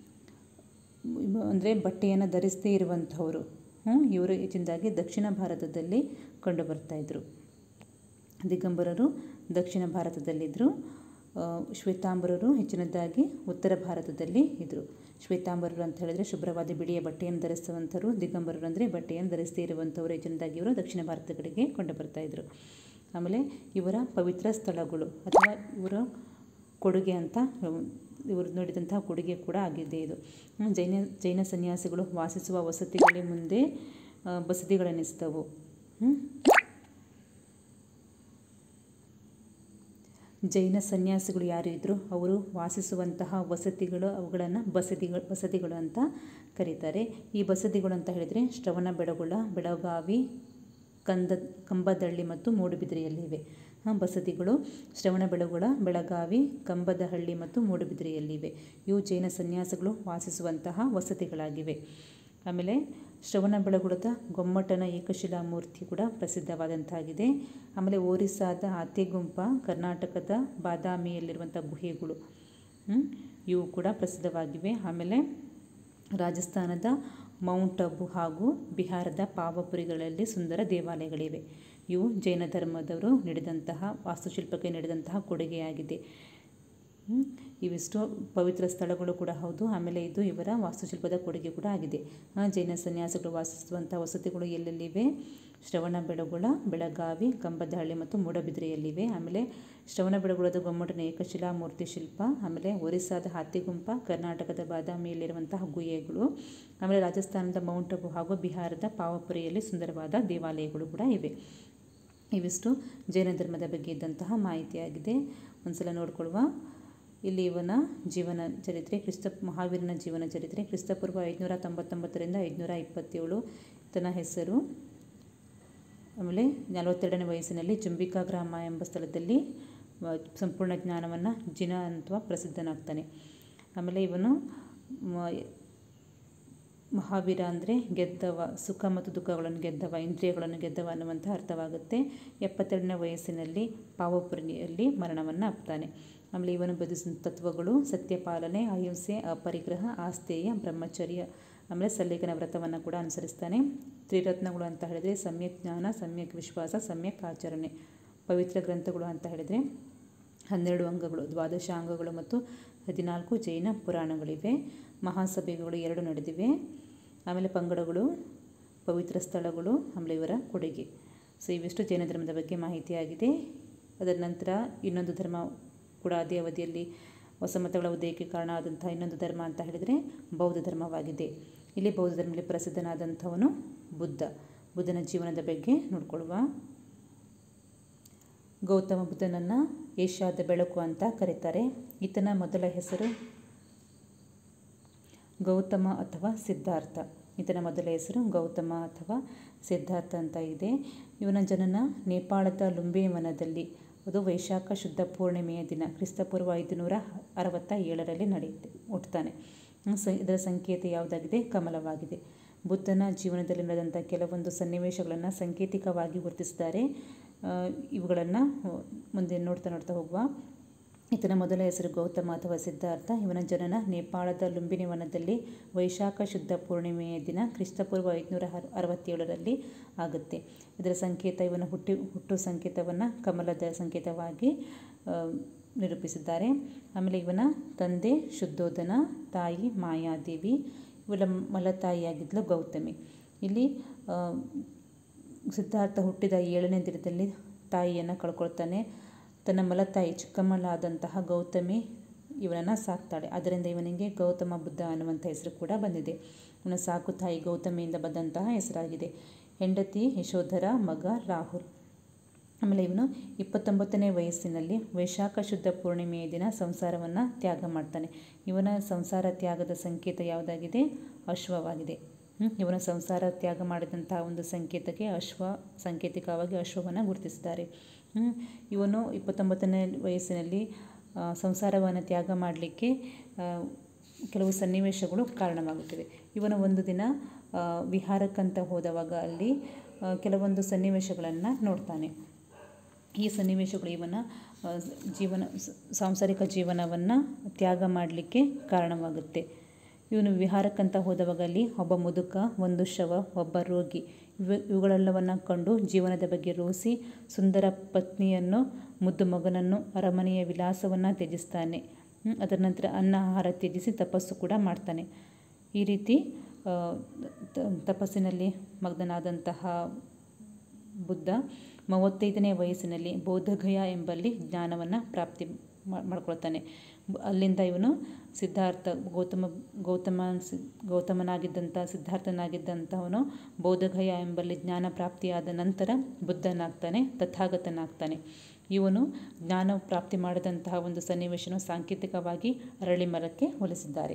ಅಂದರೆ ಬಟ್ಟೆಯನ್ನು ಧರಿಸದೇ ಇರುವಂಥವರು ಇವರು ಹೆಚ್ಚಿನದಾಗಿ ದಕ್ಷಿಣ ಭಾರತದಲ್ಲಿ ಕಂಡು ಬರ್ತಾಯಿದ್ರು ದಿಗಂಬರರು ದಕ್ಷಿಣ ಭಾರತದಲ್ಲಿದ್ದರು ಶ್ವೇತಾಂಬರರು ಹೆಚ್ಚಿನದಾಗಿ ಉತ್ತರ ಭಾರತದಲ್ಲಿ ಇದ್ದರು ಶ್ವೇತಾಂಬರರು ಅಂತ ಹೇಳಿದರೆ ಶುಭ್ರವಾದ ಬಿಳಿಯ ಬಟ್ಟೆಯನ್ನು ಧರಿಸುವಂಥವ್ರು ದಿಗಂಬರರು ಅಂದರೆ ಬಟ್ಟೆಯನ್ನು ಧರಿಸದೇ ಇರುವಂಥವ್ರು ಹೆಚ್ಚಿನದಾಗಿ ಇವರು ದಕ್ಷಿಣ ಭಾರತದ ಕಡೆಗೆ ಕಂಡು ಬರ್ತಾಯಿದ್ರು ಆಮೇಲೆ ಇವರ ಪವಿತ್ರ ಸ್ಥಳಗಳು ಅಥವಾ ಇವರ ಕೊಡುಗೆ ಅಂತ ಇವರು ನೀಡಿದಂತಹ ಕೊಡುಗೆ ಕೂಡ ಆಗಿದೆ ಇದು ಜೈನ ಜೈನ ಸನ್ಯಾಸಿಗಳು ವಾಸಿಸುವ ವಸತಿಗಳ ಮುಂದೆ ಬಸದಿಗಳನ್ನಿಸ್ತವು ಜೈನ ಸನ್ಯಾಸಿಗಳು ಯಾರು ಇದ್ದರು ಅವರು ವಾಸಿಸುವಂತಹ ವಸತಿಗಳು ಅವುಗಳನ್ನು ಬಸದಿಗಳು ಬಸದಿಗಳು ಅಂತ ಕರೀತಾರೆ ಈ ಬಸದಿಗಳು ಅಂತ ಹೇಳಿದರೆ ಶ್ರವಣ ಬೆಳಗೊಳ ಬೆಳಗಾವಿ ಕಂದ ಕಂಬದಹಳ್ಳಿ ಮತ್ತು ಮೂಡುಬಿದಿರೆಯಲ್ಲಿವೆ ಬಸದಿಗಳು ಶ್ರವಣಬೆಳಗೊಳ ಬೆಳಗಾವಿ ಕಂಬದಹಳ್ಳಿ ಮತ್ತು ಮೂಡುಬಿದಿರೆಯಲ್ಲಿವೆ ಇವು ಜೈನ ಸನ್ಯಾಸಿಗಳು ವಾಸಿಸುವಂತಹ ವಸತಿಗಳಾಗಿವೆ ಆಮೇಲೆ ಶ್ರವಣಬೆಳಗೊಳದ ಗೊಮ್ಮಟನ ಏಕಶಿಲಾ ಮೂರ್ತಿ ಕೂಡ ಪ್ರಸಿದ್ಧವಾದಂತಾಗಿದೆ ಆಮೇಲೆ ಒರಿಸ್ಸಾದ ಆತೆಗುಂಪ ಕರ್ನಾಟಕದ ಬಾದಾಮಿಯಲ್ಲಿರುವಂಥ ಗುಹೆಗಳು ಇವು ಕೂಡ ಪ್ರಸಿದ್ಧವಾಗಿವೆ ಆಮೇಲೆ ರಾಜಸ್ಥಾನದ ಮೌಂಟ್ ಅಬು ಹಾಗೂ ಬಿಹಾರದ ಪಾವಪುರಿಗಳಲ್ಲಿ ಸುಂದರ ದೇವಾಲಯಗಳಿವೆ ಇವು ಜೈನ ಧರ್ಮದವರು ನೀಡಿದಂತಹ ವಾಸ್ತುಶಿಲ್ಪಕ್ಕೆ ನೀಡಿದಂತಹ ಕೊಡುಗೆಯಾಗಿದೆ ಇವಿಷ್ಟು ಪವಿತ್ರ ಸ್ಥಳಗಳು ಕೂಡ ಹೌದು ಆಮೇಲೆ ಇದು ಇವರ ವಾಸ್ತುಶಿಲ್ಪದ ಕೊಡುಗೆ ಕೂಡ ಆಗಿದೆ ಜೈನ ಸನ್ಯಾಸಿಗಳು ವಾಸಿಸುವಂಥ ವಸತಿಗಳು ಎಲ್ಲೆಲ್ಲಿವೆ ಶ್ರವಣಬೆಳಗೊಳ ಬೆಳಗಾವಿ ಕಂಬದಹಳ್ಳಿ ಮತ್ತು ಮೂಡಬಿದಿರೆಯಲ್ಲಿವೆ ಆಮೇಲೆ ಶ್ರವಣಬೆಳಗೊಳದ ಗೊಮ್ಮಟನ ಏಕಶಿಲಾ ಮೂರ್ತಿ ಶಿಲ್ಪ ಆಮೇಲೆ ಒರಿಸ್ಸಾದ ಹಾತಿಗುಂಪ ಕರ್ನಾಟಕದ ಬಾದಾಮಿಯಲ್ಲಿರುವಂತಹ ಗುಹೆಗಳು ಆಮೇಲೆ ರಾಜಸ್ಥಾನದ ಮೌಂಟ್ ಅಬು ಹಾಗೂ ಬಿಹಾರದ ಪಾವಪುರಿಯಲ್ಲಿ ಸುಂದರವಾದ ದೇವಾಲಯಗಳು ಕೂಡ ಇವೆ ಇವಿಷ್ಟು ಜೈನ ಧರ್ಮದ ಬಗ್ಗೆ ಇದ್ದಂತಹ ಮಾಹಿತಿಯಾಗಿದೆ ಒಂದ್ಸಲ ನೋಡ್ಕೊಳ್ಳುವ ಇಲ್ಲಿ ಇವನ ಜೀವನ ಚರಿತ್ರೆ ಕ್ರಿಸ್ತ ಮಹಾವೀರನ ಜೀವನ ಚರಿತ್ರೆ ಕ್ರಿಸ್ತಪೂರ್ವ ಐದುನೂರ ತೊಂಬತ್ತೊಂಬತ್ತರಿಂದ ಐದುನೂರ ಇಪ್ಪತ್ತೇಳು ತನ್ನ ಹೆಸರು ಆಮೇಲೆ ನಲವತ್ತೆರಡನೇ ವಯಸ್ಸಿನಲ್ಲಿ ಜುಂಬಿಕಾ ಗ್ರಾಮ ಎಂಬ ಸ್ಥಳದಲ್ಲಿ ಸಂಪೂರ್ಣ ಜ್ಞಾನವನ್ನು ಜಿನ ಅಂತ ಪ್ರಸಿದ್ಧನಾಗ್ತಾನೆ ಆಮೇಲೆ ಇವನು ಮಹಾವೀರ ಅಂದರೆ ಗೆದ್ದವ ಸುಖ ಮತ್ತು ದುಃಖಗಳನ್ನು ಗೆದ್ದವ ಇಂದ್ರಿಯಗಳನ್ನು ಗೆದ್ದವ ಅನ್ನುವಂಥ ಅರ್ಥವಾಗುತ್ತೆ ಎಪ್ಪತ್ತೆರಡನೇ ವಯಸ್ಸಿನಲ್ಲಿ ಪಾವಪುರಿಯಲ್ಲಿ ಮರಣವನ್ನು ಅಪ್ತಾನೆ ಆಮೇಲೆ ಇವನು ಬದುಕಿಸಿದ ತತ್ವಗಳು ಸತ್ಯಪಾಲನೆ ಅಹಿಂಸೆ ಅಪರಿಗ್ರಹ ಆಸ್ತೇಯ ಬ್ರಹ್ಮಚರ್ಯ ಆಮೇಲೆ ಸಲ್ಲಿಕನ ವ್ರತವನ್ನು ಕೂಡ ಅನುಸರಿಸ್ತಾನೆ ತ್ರಿರತ್ನಗಳು ಅಂತ ಹೇಳಿದರೆ ಸಮ್ಯಕ್ ಜ್ಞಾನ ಸಮ್ಯಕ್ ವಿಶ್ವಾಸ ಸಮ್ಯಕ್ ಆಚರಣೆ ಪವಿತ್ರ ಗ್ರಂಥಗಳು ಅಂತ ಹೇಳಿದರೆ ಹನ್ನೆರಡು ಅಂಗಗಳು ದ್ವಾದಶ ಅಂಗಗಳು ಮತ್ತು ಹದಿನಾಲ್ಕು ಜೈನ ಪುರಾಣಗಳಿವೆ ಮಹಾಸಭೆಗಳು ಎರಡು ನಡೆದಿವೆ ಆಮೇಲೆ ಪಂಗಡಗಳು ಪವಿತ್ರ ಸ್ಥಳಗಳು ಆಮೇಲೆ ಇವರ ಕೊಡುಗೆ ಸೊ ಇವಿಷ್ಟು ಜೈನ ಧರ್ಮದ ಬಗ್ಗೆ ಮಾಹಿತಿಯಾಗಿದೆ ಅದರ ನಂತರ ಇನ್ನೊಂದು ಧರ್ಮ ಕೂಡ ಅದೇ ಅವಧಿಯಲ್ಲಿ ಹೊಸ ಮತಗಳ ಉದಯಕ್ಕೆ ಕಾರಣ ಆದಂಥ ಇನ್ನೊಂದು ಧರ್ಮ ಅಂತ ಹೇಳಿದರೆ ಬೌದ್ಧ ಧರ್ಮವಾಗಿದೆ ಇಲ್ಲಿ ಬೌದ್ಧ ಧರ್ಮದಲ್ಲಿ ಪ್ರಸಿದ್ಧನಾದಂಥವನು ಬುದ್ಧ ಬುದ್ಧನ ಜೀವನದ ಬಗ್ಗೆ ನೋಡ್ಕೊಳ್ಳುವ ಗೌತಮ ಬುದ್ಧನನ್ನು ಏಷ್ಯಾದ ಬೆಳಕು ಅಂತ ಕರೀತಾರೆ ಈತನ ಮೊದಲ ಹೆಸರು ಗೌತಮ ಅಥವಾ ಸಿದ್ಧಾರ್ಥ ಈತನ ಮೊದಲ ಹೆಸರು ಗೌತಮ ಅಥವಾ ಸಿದ್ಧಾರ್ಥ ಅಂತ ಇದೆ ಇವನ ಜನನ ನೇಪಾಳದ ಲುಂಬೇವನದಲ್ಲಿ ಅದು ವೈಶಾಖ ಶುದ್ಧ ಪೂರ್ಣಿಮೆಯ ದಿನ ಕ್ರಿಸ್ತಪೂರ್ವ ಐದುನೂರ ಅರವತ್ತ ಏಳರಲ್ಲಿ ನಡೆಯುತ್ತೆ ಹುಟ್ಟುತ್ತಾನೆ ಸ ಇದರ ಸಂಕೇತ ಯಾವುದಾಗಿದೆ ಕಮಲವಾಗಿದೆ ಬುದ್ಧನ ಜೀವನದಲ್ಲಿ ನಡೆದಂಥ ಕೆಲವೊಂದು ಸನ್ನಿವೇಶಗಳನ್ನು ಸಾಂಕೇತಿಕವಾಗಿ ಗುರುತಿಸಿದ್ದಾರೆ ಇವುಗಳನ್ನು ಮುಂದೆ ನೋಡ್ತಾ ನೋಡ್ತಾ ಹೋಗುವ ಈತನ ಮೊದಲ ಹೆಸರು ಗೌತಮ ಅಥವಾ ಸಿದ್ಧಾರ್ಥ ಇವನ ಜನನ ನೇಪಾಳದ ಲುಂಬಿನಿ ವನದಲ್ಲಿ ವೈಶಾಖ ಶುದ್ಧ ಪೂರ್ಣಿಮೆಯ ದಿನ ಕ್ರಿಸ್ತಪೂರ್ವ ಐದುನೂರ ಅರವತ್ತೇಳರಲ್ಲಿ ಆಗುತ್ತೆ ಇದರ ಸಂಕೇತ ಇವನ ಹುಟ್ಟಿ ಹುಟ್ಟು ಸಂಕೇತವನ್ನು ಕಮಲದ ಸಂಕೇತವಾಗಿ ನಿರೂಪಿಸಿದ್ದಾರೆ ಆಮೇಲೆ ಇವನ ತಂದೆ ಶುದ್ಧೋಧನ ತಾಯಿ ಮಾಯಾದೇವಿ ಇವಳ ಮಲತಾಯಿಯಾಗಿದ್ಲು ಗೌತಮಿ ಇಲ್ಲಿ ಸಿದ್ಧಾರ್ಥ ಹುಟ್ಟಿದ ಏಳನೇ ದಿನದಲ್ಲಿ ತಾಯಿಯನ್ನು ಕಳ್ಕೊಳ್ತಾನೆ ತನ್ನ ಮಲತಾಯಿ ಚಿಕ್ಕಮ್ಮಲಾದಂತಹ ಗೌತಮಿ ಇವನನ್ನು ಸಾಕ್ತಾಳೆ ಅದರಿಂದ ಇವನಿಗೆ ಗೌತಮ ಬುದ್ಧ ಅನ್ನುವಂಥ ಹೆಸರು ಕೂಡ ಬಂದಿದೆ ಇವನ ಸಾಕು ತಾಯಿ ಗೌತಮಿಯಿಂದ ಬಂದಂತಹ ಹೆಸರಾಗಿದೆ ಹೆಂಡತಿ ಯಶೋಧರ ಮಗ ರಾಹುಲ್ ಆಮೇಲೆ ಇವನು ಇಪ್ಪತ್ತೊಂಬತ್ತನೇ ವಯಸ್ಸಿನಲ್ಲಿ ವೈಶಾಖ ಶುದ್ಧ ಪೂರ್ಣಿಮೆಯ ದಿನ ಸಂಸಾರವನ್ನು ತ್ಯಾಗ ಮಾಡ್ತಾನೆ ಇವನ ಸಂಸಾರ ತ್ಯಾಗದ ಸಂಕೇತ ಯಾವುದಾಗಿದೆ ಅಶ್ವವಾಗಿದೆ ಇವನ ಸಂಸಾರ ತ್ಯಾಗ ಮಾಡಿದಂತಹ ಒಂದು ಸಂಕೇತಕ್ಕೆ ಅಶ್ವ ಸಾಂಕೇತಿಕವಾಗಿ ಅಶ್ವವನ್ನು ಗುರುತಿಸಿದ್ದಾರೆ ಇವನು ಇಪ್ಪತ್ತೊಂಬತ್ತನೇ ವಯಸ್ಸಿನಲ್ಲಿ ಸಂಸಾರವನ್ನು ತ್ಯಾಗ ಮಾಡಲಿಕ್ಕೆ ಕೆಲವು ಸನ್ನಿವೇಶಗಳು ಕಾರಣವಾಗುತ್ತವೆ ಇವನು ಒಂದು ದಿನ ವಿಹಾರಕ್ಕಂತ ಹೋದವಾಗ ಅಲ್ಲಿ ಕೆಲವೊಂದು ಸನ್ನಿವೇಶಗಳನ್ನು ನೋಡ್ತಾನೆ ಈ ಸನ್ನಿವೇಶಗಳು ಇವನ ಜೀವನ ಸಾಂಸಾರಿಕ ಜೀವನವನ್ನು ತ್ಯಾಗ ಮಾಡಲಿಕ್ಕೆ ಕಾರಣವಾಗುತ್ತೆ ಇವನು ವಿಹಾರಕ್ಕಂತ ಹೋದವಾಗ ಅಲ್ಲಿ ಒಬ್ಬ ಮುದುಕ ಒಂದು ಶವ ಒಬ್ಬ ರೋಗಿ ಇವ ಇವುಗಳೆಲ್ಲವನ್ನು ಕಂಡು ಜೀವನದ ಬಗ್ಗೆ ರೋಸಿ ಸುಂದರ ಪತ್ನಿಯನ್ನು ಮುದ್ದು ಮಗನನ್ನು ಅರಮನೆಯ ವಿಲಾಸವನ್ನು ತ್ಯಜಿಸ್ತಾನೆ ಅದರ ನಂತರ ಅನ್ನ ಆಹಾರ ತ್ಯಜಿಸಿ ತಪಸ್ಸು ಕೂಡ ಮಾಡ್ತಾನೆ ಈ ರೀತಿ ತಪಸ್ಸಿನಲ್ಲಿ ಮಗ್ನನಾದಂತಹ ಬುದ್ಧ ಮೂವತ್ತೈದನೇ ವಯಸ್ಸಿನಲ್ಲಿ ಬೌದ್ಧಗಯ ಎಂಬಲ್ಲಿ ಜ್ಞಾನವನ್ನು ಪ್ರಾಪ್ತಿ ಮಾಡ್ಕೊಳ್ತಾನೆ ಅಲ್ಲಿಂದ ಇವನು ಸಿದ್ಧಾರ್ಥ ಗೌತಮ ಗೌತಮ ಗೌತಮನಾಗಿದ್ದಂಥ ಸಿದ್ಧಾರ್ಥನಾಗಿದ್ದಂಥವನು ಬೌದ್ಧಗಯ ಎಂಬಲ್ಲಿ ಜ್ಞಾನ ಪ್ರಾಪ್ತಿಯಾದ ನಂತರ ಬುದ್ಧನಾಗ್ತಾನೆ ತಥಾಗತನಾಗ್ತಾನೆ ಇವನು ಜ್ಞಾನ ಪ್ರಾಪ್ತಿ ಮಾಡಿದಂತಹ ಒಂದು ಸನ್ನಿವೇಶನ ಸಾಂಕೇತಿಕವಾಗಿ ಅರಳಿ ಮರಕ್ಕೆ ಹೋಲಿಸಿದ್ದಾರೆ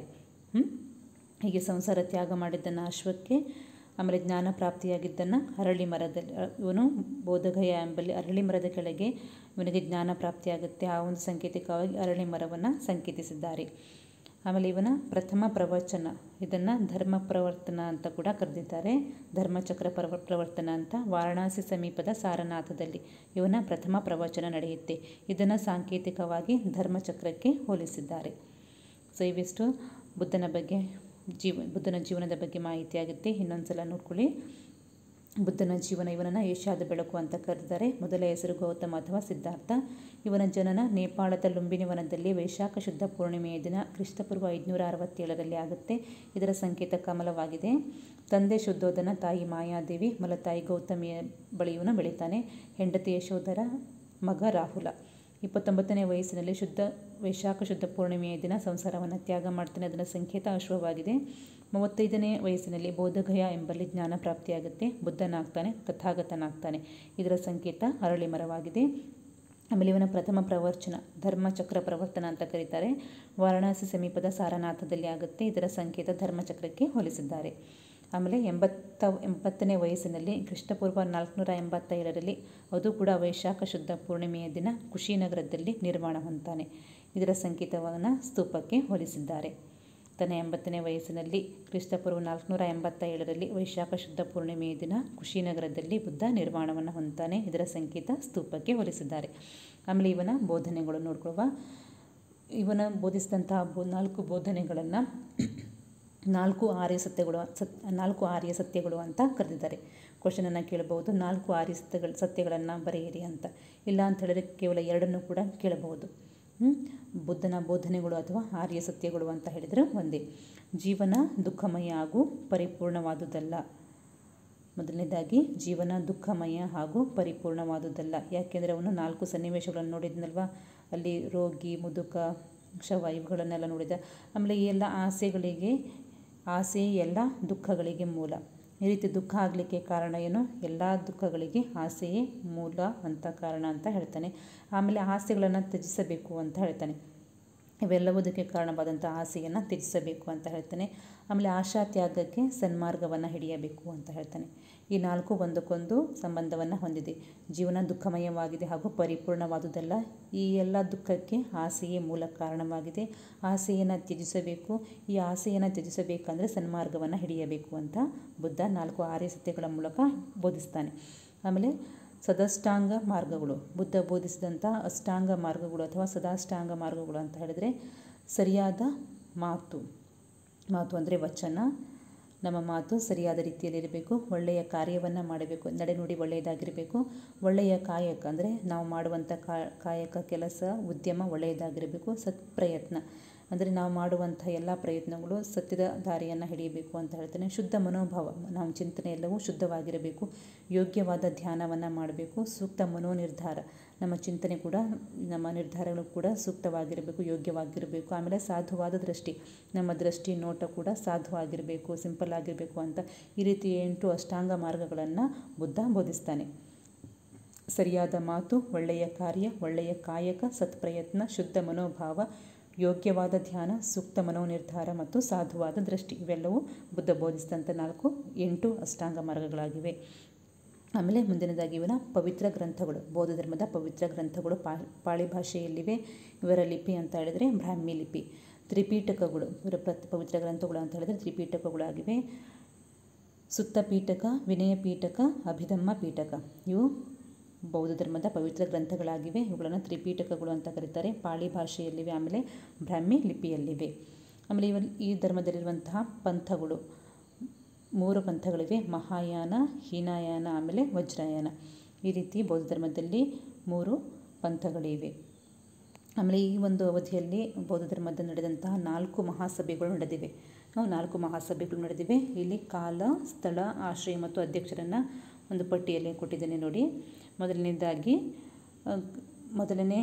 ಹೀಗೆ ಸಂಸಾರ ತ್ಯಾಗ ಮಾಡಿದ್ದನ್ನು ಅಶ್ವಕ್ಕೆ ಆಮೇಲೆ ಜ್ಞಾನ ಪ್ರಾಪ್ತಿಯಾಗಿದ್ದನ್ನು ಅರಳಿ ಮರದಲ್ಲಿ ಇವನು ಬೋಧಗಯ ಎಂಬಲ್ಲಿ ಅರಳಿ ಮರದ ಕೆಳಗೆ ಇವನಿಗೆ ಜ್ಞಾನ ಪ್ರಾಪ್ತಿಯಾಗುತ್ತೆ ಆ ಒಂದು ಸಾಂಕೇತಿಕವಾಗಿ ಅರಳಿ ಮರವನ್ನು ಸಂಕೇತಿಸಿದ್ದಾರೆ ಆಮೇಲೆ ಇವನ ಪ್ರಥಮ ಪ್ರವಚನ ಇದನ್ನು ಧರ್ಮ ಪ್ರವರ್ತನ ಅಂತ ಕೂಡ ಕರೆದಿದ್ದಾರೆ ಧರ್ಮಚಕ್ರ ಪ್ರವ ಪ್ರವರ್ತನ ಅಂತ ವಾರಣಾಸಿ ಸಮೀಪದ ಸಾರನಾಥದಲ್ಲಿ ಇವನ ಪ್ರಥಮ ಪ್ರವಚನ ನಡೆಯುತ್ತೆ ಇದನ್ನು ಸಾಂಕೇತಿಕವಾಗಿ ಧರ್ಮಚಕ್ರಕ್ಕೆ ಹೋಲಿಸಿದ್ದಾರೆ ಸೊ ಇವಿಷ್ಟು ಬುದ್ಧನ ಬಗ್ಗೆ ಜೀವ ಬುದ್ಧನ ಜೀವನದ ಬಗ್ಗೆ ಮಾಹಿತಿ ಆಗುತ್ತೆ ಇನ್ನೊಂದು ಸಲ ನೋಡ್ಕೊಳ್ಳಿ ಬುದ್ಧನ ಜೀವನ ಇವನನ್ನು ಏಷ್ಯಾದ ಬೆಳಕು ಅಂತ ಕರೆದಿದ್ದಾರೆ ಮೊದಲ ಹೆಸರು ಗೌತಮ ಅಥವಾ ಸಿದ್ಧಾರ್ಥ ಇವನ ಜನನ ನೇಪಾಳದ ಲುಂಬಿನಿ ವನದಲ್ಲಿ ವೈಶಾಖ ಶುದ್ಧ ಪೂರ್ಣಿಮೆಯ ದಿನ ಕ್ರಿಸ್ತಪೂರ್ವ ಐದುನೂರ ಅರವತ್ತೇಳರಲ್ಲಿ ಆಗುತ್ತೆ ಇದರ ಸಂಕೇತ ಕಮಲವಾಗಿದೆ ತಂದೆ ಶುದ್ಧೋಧನ ತಾಯಿ ಮಾಯಾದೇವಿ ಮಲತಾಯಿ ಗೌತಮಿಯ ಬಳಿ ಇವನು ಬೆಳೀತಾನೆ ಹೆಂಡತಿ ಯಶೋಧರ ಮಗ ರಾಹುಲ ಇಪ್ಪತ್ತೊಂಬತ್ತನೇ ವಯಸ್ಸಿನಲ್ಲಿ ಶುದ್ಧ ವೈಶಾಖ ಶುದ್ಧ ಪೂರ್ಣಿಮೆಯ ದಿನ ಸಂಸಾರವನ್ನು ತ್ಯಾಗ ಮಾಡ್ತಾನೆ ಅದರ ಸಂಕೇತ ಅಶ್ವವಾಗಿದೆ ಮೂವತ್ತೈದನೇ ವಯಸ್ಸಿನಲ್ಲಿ ಬೋಧಗಯ ಎಂಬಲ್ಲಿ ಜ್ಞಾನ ಪ್ರಾಪ್ತಿಯಾಗುತ್ತೆ ಬುದ್ಧನಾಗ್ತಾನೆ ತಥಾಗತನಾಗ್ತಾನೆ ಇದರ ಸಂಕೇತ ಅರಳಿ ಮರವಾಗಿದೆ ಆಮೇಲೆ ಇವನ ಪ್ರಥಮ ಪ್ರವಚನ ಧರ್ಮಚಕ್ರ ಪ್ರವರ್ತನ ಅಂತ ಕರೀತಾರೆ ವಾರಣಾಸಿ ಸಮೀಪದ ಸಾರನಾಥದಲ್ಲಿ ಆಗುತ್ತೆ ಇದರ ಸಂಕೇತ ಧರ್ಮಚಕ್ರಕ್ಕೆ ಹೋಲಿಸಿದ್ದಾರೆ ಆಮೇಲೆ ಎಂಬತ್ತ ಎಂಬತ್ತನೇ ವಯಸ್ಸಿನಲ್ಲಿ ಕ್ರಿಸ್ತಪೂರ್ವ ನಾಲ್ಕುನೂರ ಎಂಬತ್ತೇಳರಲ್ಲಿ ಅದು ಕೂಡ ವೈಶಾಖ ಶುದ್ಧ ಪೂರ್ಣಿಮೆಯ ದಿನ ಕುಶಿನಗರದಲ್ಲಿ ನಿರ್ಮಾಣ ಹೊಂತಾನೆ ಇದರ ಸಂಕೇತವನ್ನು ಸ್ತೂಪಕ್ಕೆ ಹೋಲಿಸಿದ್ದಾರೆ ತನ್ನ ಎಂಬತ್ತನೇ ವಯಸ್ಸಿನಲ್ಲಿ ಕ್ರಿಸ್ತಪೂರ್ವ ನಾಲ್ಕುನೂರ ಎಂಬತ್ತ ಏಳರಲ್ಲಿ ವೈಶಾಖ ಶುದ್ಧ ಪೂರ್ಣಿಮೆಯ ದಿನ ಕುಶಿನಗರದಲ್ಲಿ ಬುದ್ಧ ನಿರ್ಮಾಣವನ್ನು ಹೊಂತಾನೆ ಇದರ ಸಂಕೇತ ಸ್ತೂಪಕ್ಕೆ ಹೋಲಿಸಿದ್ದಾರೆ ಆಮೇಲೆ ಇವನ ಬೋಧನೆಗಳು ನೋಡ್ಕೊಳ್ಳುವ ಇವನ ಬೋಧಿಸಿದಂತಹ ಬೋ ನಾಲ್ಕು ಬೋಧನೆಗಳನ್ನು ನಾಲ್ಕು ಆರ್ಯ ಸತ್ಯಗಳು ಸತ್ ನಾಲ್ಕು ಆರ್ಯ ಸತ್ಯಗಳು ಅಂತ ಕರೆದಿದ್ದಾರೆ ಕ್ವಶನನ್ನು ಕೇಳಬಹುದು ನಾಲ್ಕು ಆರ್ಯ ಸತ್ಯಗಳು ಸತ್ಯಗಳನ್ನು ಬರೆಯಿರಿ ಅಂತ ಇಲ್ಲ ಅಂತ ಹೇಳಿದ್ರೆ ಕೇವಲ ಎರಡನ್ನು ಕೂಡ ಕೇಳಬಹುದು ಬುದ್ಧನ ಬೋಧನೆಗಳು ಅಥವಾ ಆರ್ಯ ಸತ್ಯಗಳು ಅಂತ ಹೇಳಿದರೆ ಒಂದೇ ಜೀವನ ದುಃಖಮಯ ಹಾಗೂ ಪರಿಪೂರ್ಣವಾದುದಲ್ಲ ಮೊದಲನೇದಾಗಿ ಜೀವನ ದುಃಖಮಯ ಹಾಗೂ ಪರಿಪೂರ್ಣವಾದುದಲ್ಲ ಯಾಕೆಂದರೆ ಅವನು ನಾಲ್ಕು ಸನ್ನಿವೇಶಗಳನ್ನು ನೋಡಿದ್ನಲ್ವ ಅಲ್ಲಿ ರೋಗಿ ಮುದುಕ ಶವ ಇವುಗಳನ್ನೆಲ್ಲ ನೋಡಿದ ಆಮೇಲೆ ಈ ಎಲ್ಲ ಆಸೆಗಳಿಗೆ ಆಸೆ ಎಲ್ಲ ದುಃಖಗಳಿಗೆ ಮೂಲ ಈ ರೀತಿ ದುಃಖ ಆಗಲಿಕ್ಕೆ ಕಾರಣ ಏನು ಎಲ್ಲ ದುಃಖಗಳಿಗೆ ಆಸೆಯೇ ಮೂಲ ಅಂತ ಕಾರಣ ಅಂತ ಹೇಳ್ತಾನೆ ಆಮೇಲೆ ಆಸೆಗಳನ್ನು ತ್ಯಜಿಸಬೇಕು ಅಂತ ಹೇಳ್ತಾನೆ ಇವೆಲ್ಲವುದಕ್ಕೆ ಕಾರಣವಾದಂಥ ಆಸೆಯನ್ನು ತ್ಯಜಿಸಬೇಕು ಅಂತ ಹೇಳ್ತಾನೆ ಆಮೇಲೆ ಆಶಾ ತ್ಯಾಗಕ್ಕೆ ಸನ್ಮಾರ್ಗವನ್ನು ಹಿಡಿಯಬೇಕು ಅಂತ ಹೇಳ್ತಾನೆ ಈ ನಾಲ್ಕು ಒಂದಕ್ಕೊಂದು ಸಂಬಂಧವನ್ನು ಹೊಂದಿದೆ ಜೀವನ ದುಃಖಮಯವಾಗಿದೆ ಹಾಗೂ ಪರಿಪೂರ್ಣವಾದುದಲ್ಲ ಈ ಎಲ್ಲ ದುಃಖಕ್ಕೆ ಆಸೆಯೇ ಮೂಲ ಕಾರಣವಾಗಿದೆ ಆಸೆಯನ್ನು ತ್ಯಜಿಸಬೇಕು ಈ ಆಸೆಯನ್ನು ತ್ಯಜಿಸಬೇಕಂದ್ರೆ ಸನ್ಮಾರ್ಗವನ್ನು ಹಿಡಿಯಬೇಕು ಅಂತ ಬುದ್ಧ ನಾಲ್ಕು ಆರ್ಯ ಸತ್ಯಗಳ ಮೂಲಕ ಬೋಧಿಸ್ತಾನೆ ಆಮೇಲೆ ಸದಾಷ್ಟಾಂಗ ಮಾರ್ಗಗಳು ಬುದ್ಧ ಬೋಧಿಸಿದಂಥ ಅಷ್ಟಾಂಗ ಮಾರ್ಗಗಳು ಅಥವಾ ಸದಾಷ್ಟಾಂಗ ಮಾರ್ಗಗಳು ಅಂತ ಹೇಳಿದರೆ ಸರಿಯಾದ ಮಾತು ಮಾತು ಅಂದರೆ ವಚನ ನಮ್ಮ ಮಾತು ಸರಿಯಾದ ರೀತಿಯಲ್ಲಿರಬೇಕು ಒಳ್ಳೆಯ ಕಾರ್ಯವನ್ನು ಮಾಡಬೇಕು ನಡೆನುಡಿ ಒಳ್ಳೆಯದಾಗಿರಬೇಕು ಒಳ್ಳೆಯ ಕಾಯಕ ಅಂದರೆ ನಾವು ಮಾಡುವಂಥ ಕಾಯಕ ಕೆಲಸ ಉದ್ಯಮ ಒಳ್ಳೆಯದಾಗಿರಬೇಕು ಸತ್ಪ್ರಯತ್ನ ಅಂದರೆ ನಾವು ಮಾಡುವಂಥ ಎಲ್ಲ ಪ್ರಯತ್ನಗಳು ಸತ್ಯದ ದಾರಿಯನ್ನು ಹಿಡಿಯಬೇಕು ಅಂತ ಹೇಳ್ತೇನೆ ಶುದ್ಧ ಮನೋಭಾವ ನಮ್ಮ ಚಿಂತನೆ ಎಲ್ಲವೂ ಶುದ್ಧವಾಗಿರಬೇಕು ಯೋಗ್ಯವಾದ ಧ್ಯಾನವನ್ನು ಮಾಡಬೇಕು ಸೂಕ್ತ ಮನೋನಿರ್ಧಾರ ನಮ್ಮ ಚಿಂತನೆ ಕೂಡ ನಮ್ಮ ನಿರ್ಧಾರಗಳು ಕೂಡ ಸೂಕ್ತವಾಗಿರಬೇಕು ಯೋಗ್ಯವಾಗಿರಬೇಕು ಆಮೇಲೆ ಸಾಧುವಾದ ದೃಷ್ಟಿ ನಮ್ಮ ದೃಷ್ಟಿ ನೋಟ ಕೂಡ ಸಾಧುವಾಗಿರಬೇಕು ಸಿಂಪಲ್ ಆಗಿರಬೇಕು ಅಂತ ಈ ರೀತಿ ಎಂಟು ಅಷ್ಟಾಂಗ ಮಾರ್ಗಗಳನ್ನು ಬುದ್ಧ ಬೋಧಿಸ್ತಾನೆ ಸರಿಯಾದ ಮಾತು ಒಳ್ಳೆಯ ಕಾರ್ಯ ಒಳ್ಳೆಯ ಕಾಯಕ ಸತ್ಪ್ರಯತ್ನ ಶುದ್ಧ ಮನೋಭಾವ ಯೋಗ್ಯವಾದ ಧ್ಯಾನ ಸೂಕ್ತ ಮನೋನಿರ್ಧಾರ ಮತ್ತು ಸಾಧುವಾದ ದೃಷ್ಟಿ ಇವೆಲ್ಲವೂ ಬುದ್ಧ ಬೋಧಿಸಿದಂಥ ನಾಲ್ಕು ಎಂಟು ಅಷ್ಟಾಂಗ ಮಾರ್ಗಗಳಾಗಿವೆ ಆಮೇಲೆ ಮುಂದಿನದಾಗಿ ಇವನ ಪವಿತ್ರ ಗ್ರಂಥಗಳು ಬೌದ್ಧ ಧರ್ಮದ ಪವಿತ್ರ ಗ್ರಂಥಗಳು ಪಾ ಪಾಳಿ ಭಾಷೆಯಲ್ಲಿವೆ ಇವರ ಲಿಪಿ ಅಂತ ಹೇಳಿದರೆ ಬ್ರಾಹ್ಮಿ ಲಿಪಿ ತ್ರಿಪೀಠಕಗಳು ಇವರ ಪ್ರತ್ ಪವಿತ್ರ ಗ್ರಂಥಗಳು ಅಂತ ಹೇಳಿದರೆ ತ್ರಿಪೀಠಕಗಳಾಗಿವೆ ಸುತ್ತ ಪೀಠಕ ವಿನಯ ಪೀಠಕ ಅಭಿಧಮ್ಮ ಪೀಠಕ ಇವು ಬೌದ್ಧ ಧರ್ಮದ ಪವಿತ್ರ ಗ್ರಂಥಗಳಾಗಿವೆ ಇವುಗಳನ್ನು ತ್ರಿಪೀಠಕಗಳು ಅಂತ ಕರೀತಾರೆ ಪಾಳಿ ಭಾಷೆಯಲ್ಲಿವೆ ಆಮೇಲೆ ಬ್ರಾಹ್ಮಿ ಲಿಪಿಯಲ್ಲಿವೆ ಆಮೇಲೆ ಇವ ಈ ಧರ್ಮದಲ್ಲಿರುವಂತಹ ಪಂಥಗಳು ಮೂರು ಪಂಥಗಳಿವೆ ಮಹಾಯಾನ ಹೀನಾಯಾನ ಆಮೇಲೆ ವಜ್ರಾಯಾನ ಈ ರೀತಿ ಬೌದ್ಧ ಧರ್ಮದಲ್ಲಿ ಮೂರು ಪಂಥಗಳಿವೆ ಆಮೇಲೆ ಈ ಒಂದು ಅವಧಿಯಲ್ಲಿ ಬೌದ್ಧ ಧರ್ಮದಲ್ಲಿ ನಡೆದಂತಹ ನಾಲ್ಕು ಮಹಾಸಭೆಗಳು ನಡೆದಿವೆ ನಾಲ್ಕು ಮಹಾಸಭೆಗಳು ನಡೆದಿವೆ ಇಲ್ಲಿ ಕಾಲ ಸ್ಥಳ ಆಶ್ರಯ ಮತ್ತು ಅಧ್ಯಕ್ಷರನ್ನು ಒಂದು ಪಟ್ಟಿಯಲ್ಲಿ ಕೊಟ್ಟಿದ್ದೇನೆ ನೋಡಿ ಮೊದಲನೇದಾಗಿ ಮೊದಲನೇ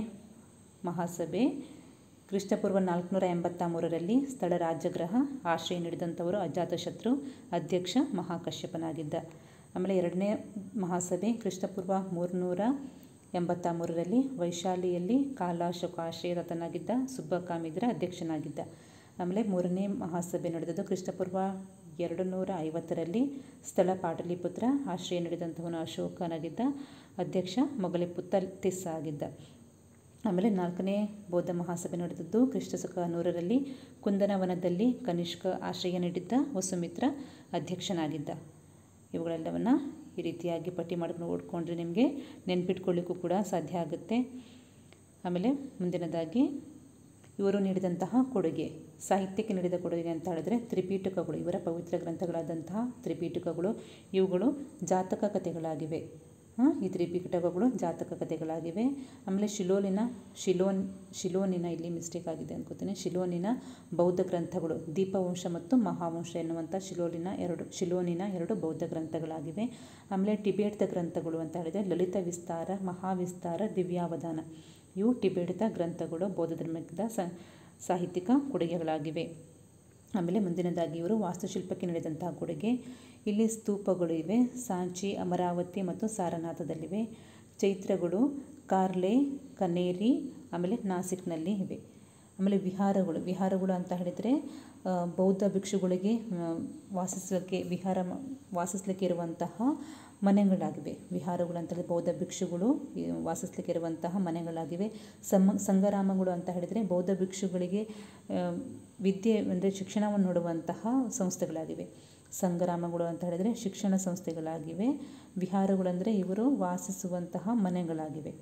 ಮಹಾಸಭೆ ಕ್ರಿಸ್ತಪೂರ್ವ ನಾಲ್ಕುನೂರ ಎಂಬತ್ತ ಮೂರರಲ್ಲಿ ಸ್ಥಳ ರಾಜ್ಯಗ್ರಹ ಆಶ್ರಯ ನೀಡಿದಂಥವರು ಅಜಾತಶತ್ರು ಅಧ್ಯಕ್ಷ ಮಹಾಕಶ್ಯಪನಾಗಿದ್ದ ಆಮೇಲೆ ಎರಡನೇ ಮಹಾಸಭೆ ಕ್ರಿಸ್ತಪೂರ್ವ ಮೂರುನೂರ ಎಂಬತ್ತ ಮೂರರಲ್ಲಿ ವೈಶಾಲಿಯಲ್ಲಿ ಕಾಲಾಶೋಕ ಆಶ್ರಯರತನಾಗಿದ್ದ ಸುಬ್ಬಕಾಮಿದ್ರ ಅಧ್ಯಕ್ಷನಾಗಿದ್ದ ಆಮೇಲೆ ಮೂರನೇ ಮಹಾಸಭೆ ನಡೆದದ್ದು ಕ್ರಿಸ್ತಪೂರ್ವ ಎರಡು ನೂರ ಐವತ್ತರಲ್ಲಿ ಸ್ಥಳ ಪಾಟಲಿಪುತ್ರ ಆಶ್ರಯ ನೀಡಿದಂಥವನು ಅಶೋಕನಾಗಿದ್ದ ಅಧ್ಯಕ್ಷ ಮೊಗಲಿಪುತ್ತ ತಿಸ್ಸ ಆಗಿದ್ದ ಆಮೇಲೆ ನಾಲ್ಕನೇ ಬೌದ್ಧ ಮಹಾಸಭೆ ನಡೆದದ್ದು ಕ್ರಿಸ್ತಶಕ ನೂರರಲ್ಲಿ ಕುಂದನವನದಲ್ಲಿ ಕನಿಷ್ಕ ಆಶ್ರಯ ನೀಡಿದ್ದ ವಸುಮಿತ್ರ ಅಧ್ಯಕ್ಷನಾಗಿದ್ದ ಇವುಗಳೆಲ್ಲವನ್ನು ಈ ರೀತಿಯಾಗಿ ಪಟ್ಟಿ ಮಾಡ್ಕೊಂಡು ಓಡ್ಕೊಂಡ್ರೆ ನಿಮಗೆ ನೆನ್ಪಿಟ್ಕೊಳ್ಳಿಕ್ಕೂ ಕೂಡ ಸಾಧ್ಯ ಆಗುತ್ತೆ ಆಮೇಲೆ ಮುಂದಿನದಾಗಿ ಇವರು ನೀಡಿದಂತಹ ಕೊಡುಗೆ ಸಾಹಿತ್ಯಕ್ಕೆ ನೀಡಿದ ಕೊಡುಗೆ ಅಂತ ಹೇಳಿದ್ರೆ ತ್ರಿಪೀಠಕಗಳು ಇವರ ಪವಿತ್ರ ಗ್ರಂಥಗಳಾದಂತಹ ತ್ರಿಪೀಠಕಗಳು ಇವುಗಳು ಜಾತಕ ಕಥೆಗಳಾಗಿವೆ ಈ ತ್ರಿಪೀಠಕಗಳು ಜಾತಕ ಕಥೆಗಳಾಗಿವೆ ಆಮೇಲೆ ಶಿಲೋನಿನ ಶಿಲೋನ್ ಶಿಲೋನಿನ ಇಲ್ಲಿ ಮಿಸ್ಟೇಕ್ ಆಗಿದೆ ಅನ್ಕೋತೀನಿ ಶಿಲೋನಿನ ಬೌದ್ಧ ಗ್ರಂಥಗಳು ದೀಪವಂಶ ಮತ್ತು ಮಹಾವಂಶ ಎನ್ನುವಂಥ ಶಿಲೋಲಿನ ಎರಡು ಶಿಲೋನಿನ ಎರಡು ಬೌದ್ಧ ಗ್ರಂಥಗಳಾಗಿವೆ ಆಮೇಲೆ ಟಿಬೇಟ್ದ ಗ್ರಂಥಗಳು ಅಂತ ಹೇಳಿದರೆ ಲಲಿತ ವಿಸ್ತಾರ ಮಹಾವಿಸ್ತಾರ ದಿವ್ಯಾವಧಾನ ಇವು ಟಿಬೇಟ್ದ ಗ್ರಂಥಗಳು ಬೌದ್ಧ ಧರ್ಮದ ಸಾಹಿತ್ಯಿಕ ಕೊಡುಗೆಗಳಾಗಿವೆ ಆಮೇಲೆ ಮುಂದಿನದಾಗಿ ಇವರು ವಾಸ್ತುಶಿಲ್ಪಕ್ಕೆ ನೀಡಿದಂತಹ ಕೊಡುಗೆ ಇಲ್ಲಿ ಸ್ತೂಪಗಳು ಇವೆ ಸಾಂಚಿ ಅಮರಾವತಿ ಮತ್ತು ಸಾರನಾಥದಲ್ಲಿವೆ ಚೈತ್ರಗಳು ಕಾರ್ಲೆ ಕನೇರಿ ಆಮೇಲೆ ನಾಸಿಕ್ನಲ್ಲಿ ಇವೆ ಆಮೇಲೆ ವಿಹಾರಗಳು ವಿಹಾರಗಳು ಅಂತ ಹೇಳಿದರೆ ಬೌದ್ಧ ಭಿಕ್ಷುಗಳಿಗೆ ವಾಸಿಸಲಿಕ್ಕೆ ವಿಹಾರ ವಾಸಿಸಲಿಕ್ಕೆ ಇರುವಂತಹ ಮನೆಗಳಾಗಿವೆ ವಿಹಾರಗಳು ಅಂತ ಹೇಳಿದ್ರೆ ಬೌದ್ಧ ಭಿಕ್ಷುಗಳು ವಾಸಿಸಲಿಕ್ಕೆ ಇರುವಂತಹ ಮನೆಗಳಾಗಿವೆ ಸಮ ಸಂಗರಾಮಗಳು ಅಂತ ಹೇಳಿದರೆ ಬೌದ್ಧ ಭಿಕ್ಷುಗಳಿಗೆ ವಿದ್ಯೆ ಅಂದರೆ ಶಿಕ್ಷಣವನ್ನು ನೋಡುವಂತಹ ಸಂಸ್ಥೆಗಳಾಗಿವೆ ಸಂಗ್ರಾಮಗಳು ಅಂತ ಹೇಳಿದರೆ ಶಿಕ್ಷಣ ಸಂಸ್ಥೆಗಳಾಗಿವೆ ವಿಹಾರಗಳಂದರೆ ಇವರು ವಾಸಿಸುವಂತಹ ಮನೆಗಳಾಗಿವೆ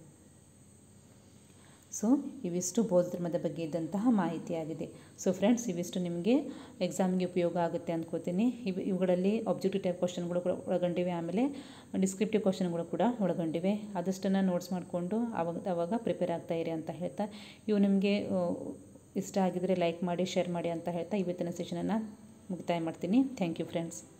ಸೊ ಇವಿಷ್ಟು ಬೌದ್ಧ ಧರ್ಮದ ಬಗ್ಗೆ ಇದ್ದಂತಹ ಮಾಹಿತಿಯಾಗಿದೆ ಸೊ ಫ್ರೆಂಡ್ಸ್ ಇವಿಷ್ಟು ನಿಮಗೆ ಎಕ್ಸಾಮ್ಗೆ ಉಪಯೋಗ ಆಗುತ್ತೆ ಅಂದ್ಕೋತೀನಿ ಇವು ಇವುಗಳಲ್ಲಿ ಆಬ್ಜೆಕ್ಟಿವ್ ಟೈಪ್ ಕ್ವಶನ್ಗಳು ಕೂಡ ಒಳಗೊಂಡಿವೆ ಆಮೇಲೆ ಡಿಸ್ಕ್ರಿಪ್ಟಿವ್ ಕ್ವಶನ್ಗಳು ಕೂಡ ಒಳಗೊಂಡಿವೆ ಆದಷ್ಟನ್ನು ನೋಟ್ಸ್ ಮಾಡಿಕೊಂಡು ಅವಾಗ ಅವಾಗ ಪ್ರಿಪೇರ್ ಆಗ್ತಾ ಇರಿ ಅಂತ ಹೇಳ್ತಾ ಇವು ನಿಮಗೆ ಇಷ್ಟ ಆಗಿದರೆ ಲೈಕ್ ಮಾಡಿ ಶೇರ್ ಮಾಡಿ ಅಂತ ಹೇಳ್ತಾ ಇವತ್ತಿನ ಸೆಷನನ್ನು ಮುಕ್ತಾಯ ಮಾಡ್ತೀನಿ ಥ್ಯಾಂಕ್ ಯು ಫ್ರೆಂಡ್ಸ್